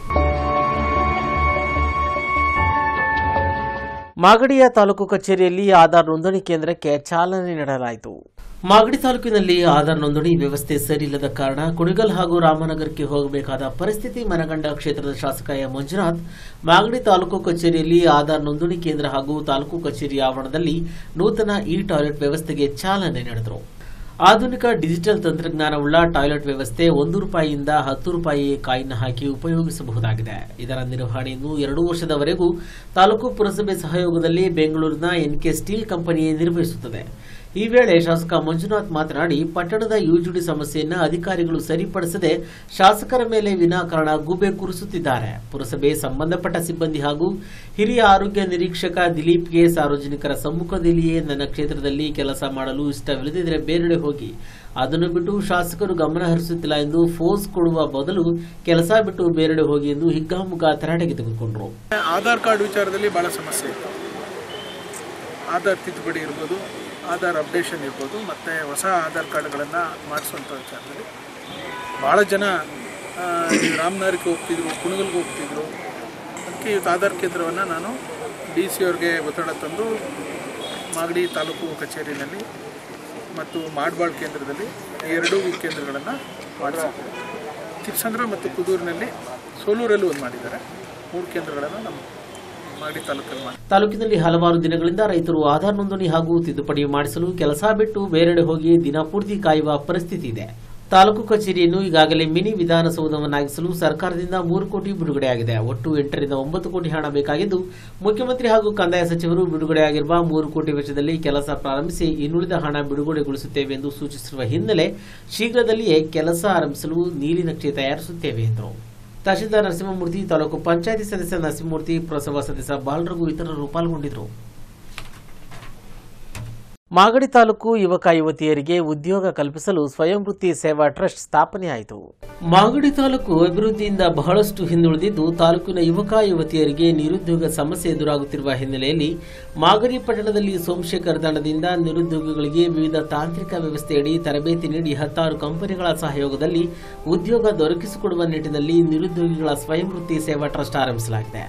A: ಮಾಗಡಿಯ ತಾಲೂಕು ಕಚೇರಿಯಲ್ಲಿ ಆಧಾರ್ ನೋಂದಣಿ ಕೇಂದ್ರಕ್ಕೆ ಚಾಲನೆ ನೀಡಲಾಯಿತು ಮಾಗಡಿ ತಾಲೂಕಿನಲ್ಲಿ ಆಧಾರ್ ನೋಂದಣಿ ವ್ಯವಸ್ಥೆ ಸರಿಯಿಲ್ಲದ ಕಾರಣ ಕುಣಿಗಲ್ ಹಾಗೂ ರಾಮನಗರಕ್ಕೆ ಹೋಗಬೇಕಾದ ಪರಿಸ್ಥಿತಿ ಮನಗಂಡ ಕ್ಷೇತ್ರದ ಶಾಸಕ ಎಂ ಮಂಜುನಾಥ್ ಮಾಗಡಿ ತಾಲೂಕು ಕಚೇರಿಯಲ್ಲಿ ಆಧಾರ್ ನೋಂದಣಿ ಕೇಂದ್ರ ಹಾಗೂ ತಾಲೂಕು ಕಚೇರಿ ಆವರಣದಲ್ಲಿ ನೂತನ ಇ ಟಾಯ್ಲೆಟ್ ವ್ಯವಸ್ಥೆಗೆ ಚಾಲನೆ ನೀಡಿದರು ಆಧುನಿಕ ಡಿಜಿಟಲ್ ತಂತ್ರಜ್ಞಾನವುಳ್ಳ ಟಾಯ್ಲೆಟ್ ವ್ಯವಸ್ಥೆ ಒಂದು ರೂಪಾಯಿಯಿಂದ ಹತ್ತು ರೂಪಾಯಿ ಕಾಯಿನ್ ಹಾಕಿ ಉಪಯೋಗಿಸಬಹುದಾಗಿದೆ ಇದರ ನಿರ್ವಹಣೆಯನ್ನು ಎರಡು ವರ್ಷದವರೆಗೂ ತಾಲೂಕು ಪುರಸಭೆ ಸಹಯೋಗದಲ್ಲಿ ಬೆಂಗಳೂರಿನ ಎನ್ಕೆ ಸ್ಟೀಲ್ ಕಂಪನಿಯೇ ನಿರ್ವಹಿಸುತ್ತದೆ ಈ ವೇಳೆ ಶಾಸಕ ಮಂಜುನಾಥ್ ಮಾತನಾಡಿ ಪಟ್ಟಣದ ಯುಜಿಡಿ ಸಮಸ್ಯೆಯನ್ನು ಅಧಿಕಾರಿಗಳು ಸರಿಪಡಿಸದೆ ಶಾಸಕರ ಮೇಲೆ ವಿನಾಕಾರಣ ಗೂಬೆ ಕೂರಿಸುತ್ತಿದ್ದಾರೆ ಪುರಸಭೆ ಸಂಬಂಧಪಟ್ಟ ಸಿಬ್ಬಂದಿ ಹಾಗೂ ಹಿರಿಯ ಆರೋಗ್ಯ ನಿರೀಕ್ಷಕ ದಿಲೀಪ್ಗೆ ಸಾರ್ವಜನಿಕರ ಸಮ್ಮುಖದಲ್ಲಿಯೇ ನನ್ನ ಕ್ಷೇತ್ರದಲ್ಲಿ ಕೆಲಸ ಮಾಡಲು ಇಷ್ಟವಿಲ್ಲದಿದ್ದರೆ ಬೇರೆಡೆ ಹೋಗಿ ಅದನ್ನು ಬಿಟ್ಟು ಶಾಸಕರು ಗಮನ ಹರಿಸುತ್ತಿಲ್ಲ ಎಂದು ಫೋರ್ಸ್ ಕೊಡುವ ಬದಲು ಕೆಲಸ ಬಿಟ್ಟು ಬೇರೆಡೆ ಹೋಗಿ ಎಂದು ಹಿಗ್ಗಾಮುಗ್ಗಾ ತರಾಟೆಗೆ ತೆಗೆದುಕೊಂಡರು
N: ಆಧಾರ್ ಕಾರ್ಡ್ ವಿಚಾರದಲ್ಲಿ ಭಾಳ ಸಮಸ್ಯೆ ಇತ್ತು ಆಧಾರ್ ತಿದ್ದುಪಡಿ ಇರ್ಬೋದು ಆಧಾರ್ ಅಪ್ಡೇಷನ್ ಇರ್ಬೋದು ಮತ್ತು ಹೊಸ ಆಧಾರ್ ಕಾರ್ಡ್ಗಳನ್ನು ಮಾಡಿಸುವಂಥ ವಿಚಾರದಲ್ಲಿ ಭಾಳ ಜನ ಆ, ಈ ರಾಮನಗರಕ್ಕೆ ಹೋಗ್ತಿದ್ರು ಕುಣಗಲ್ಗೆ ಹೋಗ್ತಿದ್ರು ಅದಕ್ಕೆ ಇವತ್ತು ಆಧಾರ್ ಕೇಂದ್ರವನ್ನು ನಾನು ಡಿ ಸಿ ಅವ್ರಿಗೆ ಒತ್ತಡ ತಂದು ಮಾಗಡಿ ತಾಲೂಕು ಕಚೇರಿನಲ್ಲಿ ಮತ್ತು ಮಾಡಬಾಳ್ ಕೇಂದ್ರದಲ್ಲಿ ಎರಡೂ ಕೇಂದ್ರಗಳನ್ನು ಮಾಡಿಸಿದ್ದಾರೆ ಚಿಕ್ಕಸಂದ್ರ ಮತ್ತು ಕುದೂರಿನಲ್ಲಿ ಸೋಲೂರಲ್ಲೂ ಒಂದು ಮಾಡಿದ್ದಾರೆ ಮೂರು ಕೇಂದ್ರಗಳನ್ನು ನಮ್ಮ ಮಾಗಡಿ ತಾಲೂಕಲ್ಲಿ ಮಾಡಿ
A: ತಾಲೂಕಿನಲ್ಲಿ ಹಲವಾರು ದಿನಗಳಿಂದ ರೈತರು ಆಧಾರ್ ನೋಂದಣಿ ಹಾಗೂ ತಿದ್ದುಪಡಿ ಮಾಡಿಸಲು ಕೆಲಸ ಬಿಟ್ಟು ಬೇರೆಡೆ ಹೋಗಿ ದಿನಪೂರ್ತಿ ಕಾಯುವ ಪರಿಸ್ಥಿತಿ ಇದೆ ತಾಲೂಕು ಕಚೇರಿಯನ್ನು ಈಗಾಗಲೇ ಮಿನಿ ವಿಧಾನಸೌಧವನ್ನಾಗಿಸಲು ಸರ್ಕಾರದಿಂದ ಮೂರು ಕೋಟಿ ಬಿಡುಗಡೆಯಾಗಿದೆ ಒಟ್ಟು ಎಂಟರಿಂದ ಒಂಬತ್ತು ಕೋಟಿ ಹಣ ಬೇಕಾಗಿದ್ದು ಮುಖ್ಯಮಂತ್ರಿ ಹಾಗೂ ಕಂದಾಯ ಸಚಿವರು ಬಿಡುಗಡೆಯಾಗಿರುವ ಮೂರು ಕೋಟಿ ವೆಚ್ಚದಲ್ಲಿ ಕೆಲಸ ಪ್ರಾರಂಭಿಸಿ ಇನ್ನುಳಿದ ಹಣ ಬಿಡುಗಡೆಗೊಳಿಸುತ್ತೇವೆ ಎಂದು ಸೂಚಿಸಿರುವ ಹಿನ್ನೆಲೆ ಶೀಘ್ರದಲ್ಲಿಯೇ ಕೆಲಸ ಆರಂಭಿಸಲು ನೀಲಿ ನಕ್ಷೆ ತಯಾರಿಸುತ್ತೇವೆ ಎಂದರು ತಹಶೀಲ್ದಾರ್ ನರಸಿಂಹಮೂರ್ತಿ ತಾಲೂಕು ಪಂಚಾಯತಿ ಸದಸ್ಯ ನರಸಿಂಹಮೂರ್ತಿ ಪುರಸಭಾ ಸದಸ್ಯ ಬಾಲರಘು ಇತರರು ಪಾಲ್ಗೊಂಡಿದ್ದರು ಮಾಗಡಿ ತಾಲೂಕು ಯುವಕ ಯುವತಿಯರಿಗೆ ಉದ್ಯೋಗ ಕಲ್ಪಿಸಲು ಸ್ವಯಂ ವೃತ್ತಿ ಸೇವಾ ಟ್ರಸ್ಟ್ ಸ್ಥಾಪನೆಯಾಯಿತು ಮಾಗಡಿ ತಾಲೂಕು ಅಭಿವೃದ್ಧಿಯಿಂದ ಬಹಳಷ್ಟು ಹಿಂದುಳಿದಿದ್ದು ತಾಲೂಕಿನ ಯುವಕ ಯುವತಿಯರಿಗೆ ನಿರುದ್ಯೋಗ ಸಮಸ್ಯೆ ಎದುರಾಗುತ್ತಿರುವ ಹಿನ್ನೆಲೆಯಲ್ಲಿ ಮಾಗಡಿ ಪಟ್ಟಣದಲ್ಲಿ ಸೋಮಶೇಖರ್ ತಂಡದಿಂದ ನಿರುದ್ಯೋಗಿಗಳಿಗೆ ವಿವಿಧ ತಾಂತ್ರಿಕ ವ್ಯವಸ್ಥೆಯಡಿ ತರಬೇತಿ ನೀಡಿ ಹತ್ತಾರು ಕಂಪನಿಗಳ ಸಹಯೋಗದಲ್ಲಿ ಉದ್ಯೋಗ ದೊರಕಿಸಿಕೊಡುವ ನಿಟ್ಟಿನಲ್ಲಿ ನಿರುದ್ಯೋಗಿಗಳ ಸ್ವಯಂ ವೃತ್ತಿ ಸೇವಾ ಟ್ರಸ್ಟ್ ಆರಂಭಿಸಲಾಗಿದೆ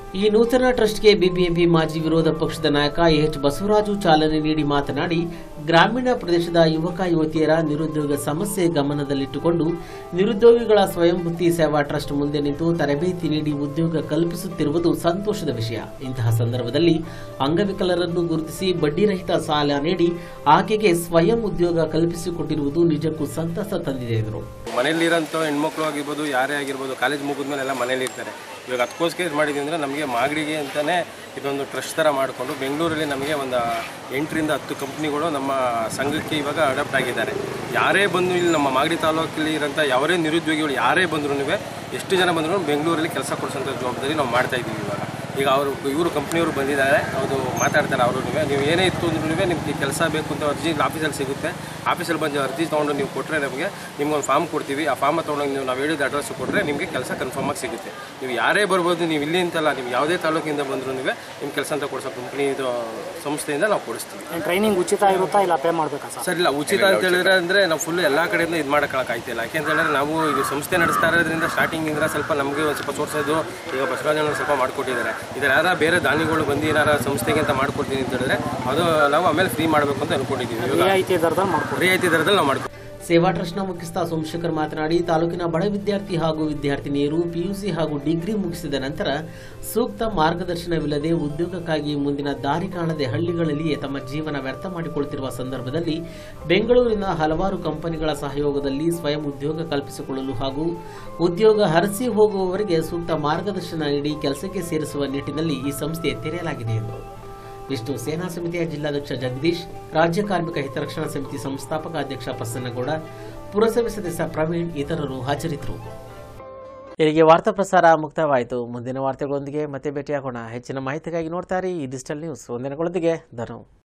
A: ಈ ನೂತನ ಟ್ರಸ್ಟ್ಗೆ ಬಿಬಿಎಂಪಿ ಮಾಜಿ ವಿರೋಧ ಪಕ್ಷದ ನಾಯಕ ಎಚ್ ಬಸವರಾಜು ಚಾಲನೆ ನೀಡಿ ಮಾತನಾಡಿ ಗ್ರಾಮೀಣ ಪ್ರದೇಶದ ಯುವಕ ಯುವತಿಯರ ನಿರುದ್ಯೋಗ ಸಮಸ್ಯೆ ಗಮನದಲ್ಲಿಟ್ಟುಕೊಂಡು ನಿರುದ್ಯೋಗಿಗಳ ಸ್ವಯಂ ವೃತ್ತಿ ಸೇವಾ ಟ್ರಸ್ಟ್ ಮುಂದೆ ನಿಂತು ತರಬೇತಿ ನೀಡಿ ಉದ್ಯೋಗ ಕಲ್ಪಿಸುತ್ತಿರುವುದು ಸಂತೋಷದ ವಿಷಯ ಇಂತಹ ಸಂದರ್ಭದಲ್ಲಿ ಅಂಗವಿಕಲರನ್ನು ಗುರುತಿಸಿ ಬಡ್ಡಿರಹಿತ ಸಾಲ ನೀಡಿ ಆಕೆಗೆ ಸ್ವಯಂ ಉದ್ಯೋಗ ಕಲ್ಪಿಸಿಕೊಟ್ಟಿರುವುದು ನಿಜಕ್ಕೂ ಸಂತಸ ತಂದಿದೆ ಎಂದರು
O: ಮನೇಲಿರೋಂಥ ಹೆಣ್ಮಕ್ಳು ಆಗಿರ್ಬೋದು ಯಾರೇ ಆಗಿರ್ಬೋದು ಕಾಲೇಜ್ ಮುಗಿದ್ಮೇಲೆ ಎಲ್ಲ ಮನೇಲಿ ಇರ್ತಾರೆ ಇವಾಗ ಅದಕ್ಕೋಸ್ಕರ ಇದು ಮಾಡಿದ್ವಿ ಅಂದರೆ ನಮಗೆ ಮಾಗಡಿಗೆ ಅಂತಲೇ ಇದೊಂದು ಟ್ರಸ್ಟ್ ಥರ ಮಾಡಿಕೊಂಡು ಬೆಂಗಳೂರಲ್ಲಿ ನಮಗೆ ಒಂದು ಎಂಟರಿಂದ ಹತ್ತು ಕಂಪ್ನಿಗಳು ನಮ್ಮ ಸಂಘಕ್ಕೆ ಇವಾಗ ಅಡಾಪ್ಟ್ ಆಗಿದ್ದಾರೆ ಯಾರೇ ಬಂದು ಇಲ್ಲಿ ನಮ್ಮ ಮಾಗಡಿ ತಾಲೂಕಲ್ಲಿ ಇರೋಂಥ ಯಾವರೇ ನಿರುದ್ಯೋಗಿಗಳು ಯಾರೇ ಬಂದ್ರೂ ಎಷ್ಟು ಜನ ಬಂದರೂ ಬೆಂಗಳೂರಲ್ಲಿ ಕೆಲಸ ಕೊಡಿಸೋಂಥ ಜವಾಬ್ದಾರಿ ನಾವು ಮಾಡ್ತಾ ಇದ್ದೀವಿ ಇವಾಗ ಈಗ ಅವರು ಇವರು ಕಂಪ್ನಿಯವರು ಬಂದಿದ್ದಾರೆ ಅವರು ಮಾತಾಡ್ತಾರೆ ಅವರು ನೀವು ಏನೇ ಇತ್ತು ಅಂದ್ರೂ ನಿಮಗೆ ಕೆಲಸ ಬೇಕು ಅಂತ ಅರ್ಜಿ ಆಫೀಸಲ್ಲಿ ಸಿಗುತ್ತೆ ಆಫೀಸಲ್ಲಿ ಬಂದು ಅರ್ಜಿ ತೊಗೊಂಡು ನೀವು ಕೊಟ್ಟರೆ ನಮಗೆ ನಿಮ್ಗೆ ಒಂದು ಫಾರ್ಮ್ ಕೊಡ್ತೀವಿ ಆ ಫಾರ್ಮ್ ತೊಗೊಂಡು ನೀವು ನಾವು ಹೇಳಿದ ಅಡ್ರೆಸ್ ಕೊಟ್ಟರೆ ನಿಮಗೆ ಕೆಲಸ ಕನ್ಫರ್ಮಾಗಿ ಸಿಗುತ್ತೆ ನೀವು ಯಾರೇ ಬರ್ಬೋದು ನೀವು ಇಲ್ಲಿ ಅಂತಲ್ಲ ನೀವು ಯಾವುದೇ ತಾಲೂಕಿಂದ ಬಂದರೂ ನಿಮ್ಮ ಕೆಲಸ ಅಂತ ಕೊಡಿಸೋ ಕಂಪ್ನಿ ಇದು ಸಂಸ್ಥೆಯಿಂದ ನಾವು ಕೊಡಿಸ್ತೀವಿ
P: ಟ್ರೈನಿಂಗ್ ಉಚಿತ ಇರುತ್ತಾ ಇಲ್ಲ ಪೇ ಮಾಡಬೇಕಾ ಸರ್
O: ಸರ್ ಇಲ್ಲ ಉಚಿತ ಅಂತ ಹೇಳಿದ್ರೆ ಅಂದರೆ ನಾವು ಫುಲ್ ಎಲ್ಲ ಕಡೆಯಿಂದ ಇದು ಮಾಡೋಕ್ಕಾಗ್ತಿಲ್ಲ ಯಾಕೆ ಅಂತ ಹೇಳಿದ್ರೆ ನಾವು ಈಗ ಸಂಸ್ಥೆ ನಡೆಸ್ತಾ ಇರೋದ್ರಿಂದ ಸ್ಟಾರ್ಟಿಂಗಿಂದ ಸ್ವಲ್ಪ ನಮಗೆ ಒಂದು ಸ್ವಲ್ಪ ಸೋರ್ಸ್ ಇದು ಈಗ ಬಸವರಾಜನವರು ಸ್ವಲ್ಪ ಮಾಡಿಕೊಟ್ಟಿದ್ದಾರೆ ಇದರ ಯಾರ ಬೇರೆ ದಾನಿಗಳು ಬಂದು ಏನಾರ ಸಂಸ್ಥೆಗೆ ಅಂತ ಮಾಡ್ಕೊಡ್ತೀನಿ ಅಂತ ಹೇಳಿದ್ರೆ ಅದು ನಾವು ಆಮೇಲೆ ಫ್ರೀ ಮಾಡಬೇಕು ಅಂತ ಅನ್ಕೊಂಡಿದ್ದೀವಿ ಇವಾಗ
P: ರಿಯಾಯಿತಿ ದರದಲ್ಲಿ ಮಾಡ್ಕೊಡಿ
O: ರಿಯಾಯಿತಿ ದರದಲ್ಲಿ ನಾವು ಮಾಡ್ಕೊಡ್ತೀವಿ
A: ಸೇವಾ ಟ್ರಸ್ಟ್ನ ಮುಖ್ಯಸ್ಥ ಸೋಮಶೇಖರ್ ಮಾತನಾಡಿ ತಾಲೂಕಿನ ಬಡ ವಿದ್ಯಾರ್ಥಿ ಹಾಗೂ ವಿದ್ಯಾರ್ಥಿನಿಯರು ಪಿಯುಸಿ ಹಾಗೂ ಡಿಗ್ರಿ ಮುಗಿಸಿದ ನಂತರ ಸೂಕ್ತ ಮಾರ್ಗದರ್ಶನವಿಲ್ಲದೆ ಉದ್ಯೋಗಕ್ಕಾಗಿ ಮುಂದಿನ ದಾರಿ ಕಾಣದೆ ಹಳ್ಳಿಗಳಲ್ಲಿಯೇ ತಮ್ಮ ಜೀವನ ವ್ಯರ್ಥ ಮಾಡಿಕೊಳ್ಳುತ್ತಿರುವ ಸಂದರ್ಭದಲ್ಲಿ ಬೆಂಗಳೂರಿನ ಹಲವಾರು ಕಂಪನಿಗಳ ಸಹಯೋಗದಲ್ಲಿ ಸ್ವಯಂ ಉದ್ಯೋಗ ಕಲ್ಪಿಸಿಕೊಳ್ಳಲು ಹಾಗೂ ಉದ್ಯೋಗ ಹರಸಿ ಹೋಗುವವರಿಗೆ ಸೂಕ್ತ ಮಾರ್ಗದರ್ಶನ ನೀಡಿ ಕೆಲಸಕ್ಕೆ ಸೇರಿಸುವ ನಿಟ್ಟಿನಲ್ಲಿ ಈ ಸಂಸ್ಥೆ ತೆರೆಯಲಾಗಿದೆ ಎಂದರು ವಿಷ್ಣು ಸೇನಾ ಸಮಿತಿಯ ಜಿಲ್ಲಾಧ್ಯಕ್ಷ ಜಗದೀಶ್ ರಾಜ್ಯ ಕಾರ್ಮಿಕ ಹಿತರಕ್ಷಣಾ ಸಮಿತಿ ಸಂಸ್ಥಾಪಕ ಅಧ್ಯಕ್ಷ ಪ್ರಸನ್ನಗೌಡ ಪುರಸಭೆ ಸದಸ್ಯ ಪ್ರವೀಣ್ ಇತರರು ಹಾಜರಿದ್ದರು ಇಲ್ಲಿಗೆ ವಾರ್ತಾ ಪ್ರಸಾರ ಮುಕ್ತವಾಯಿತು ಮುಂದಿನ ವಾರ್ತೆಗಳೊಂದಿಗೆ ಮತ್ತೆ ಭೇಟಿಯಾಗೋಣ ಹೆಚ್ಚಿನ ಮಾಹಿತಿಗಾಗಿ ನೋಡ್ತಾ ಇರಿ ಈ ಡಿಜಿಟಲ್ ನ್ಯೂಸ್ ಒಂದಿನಗಳೊಂದಿಗೆ ಧನು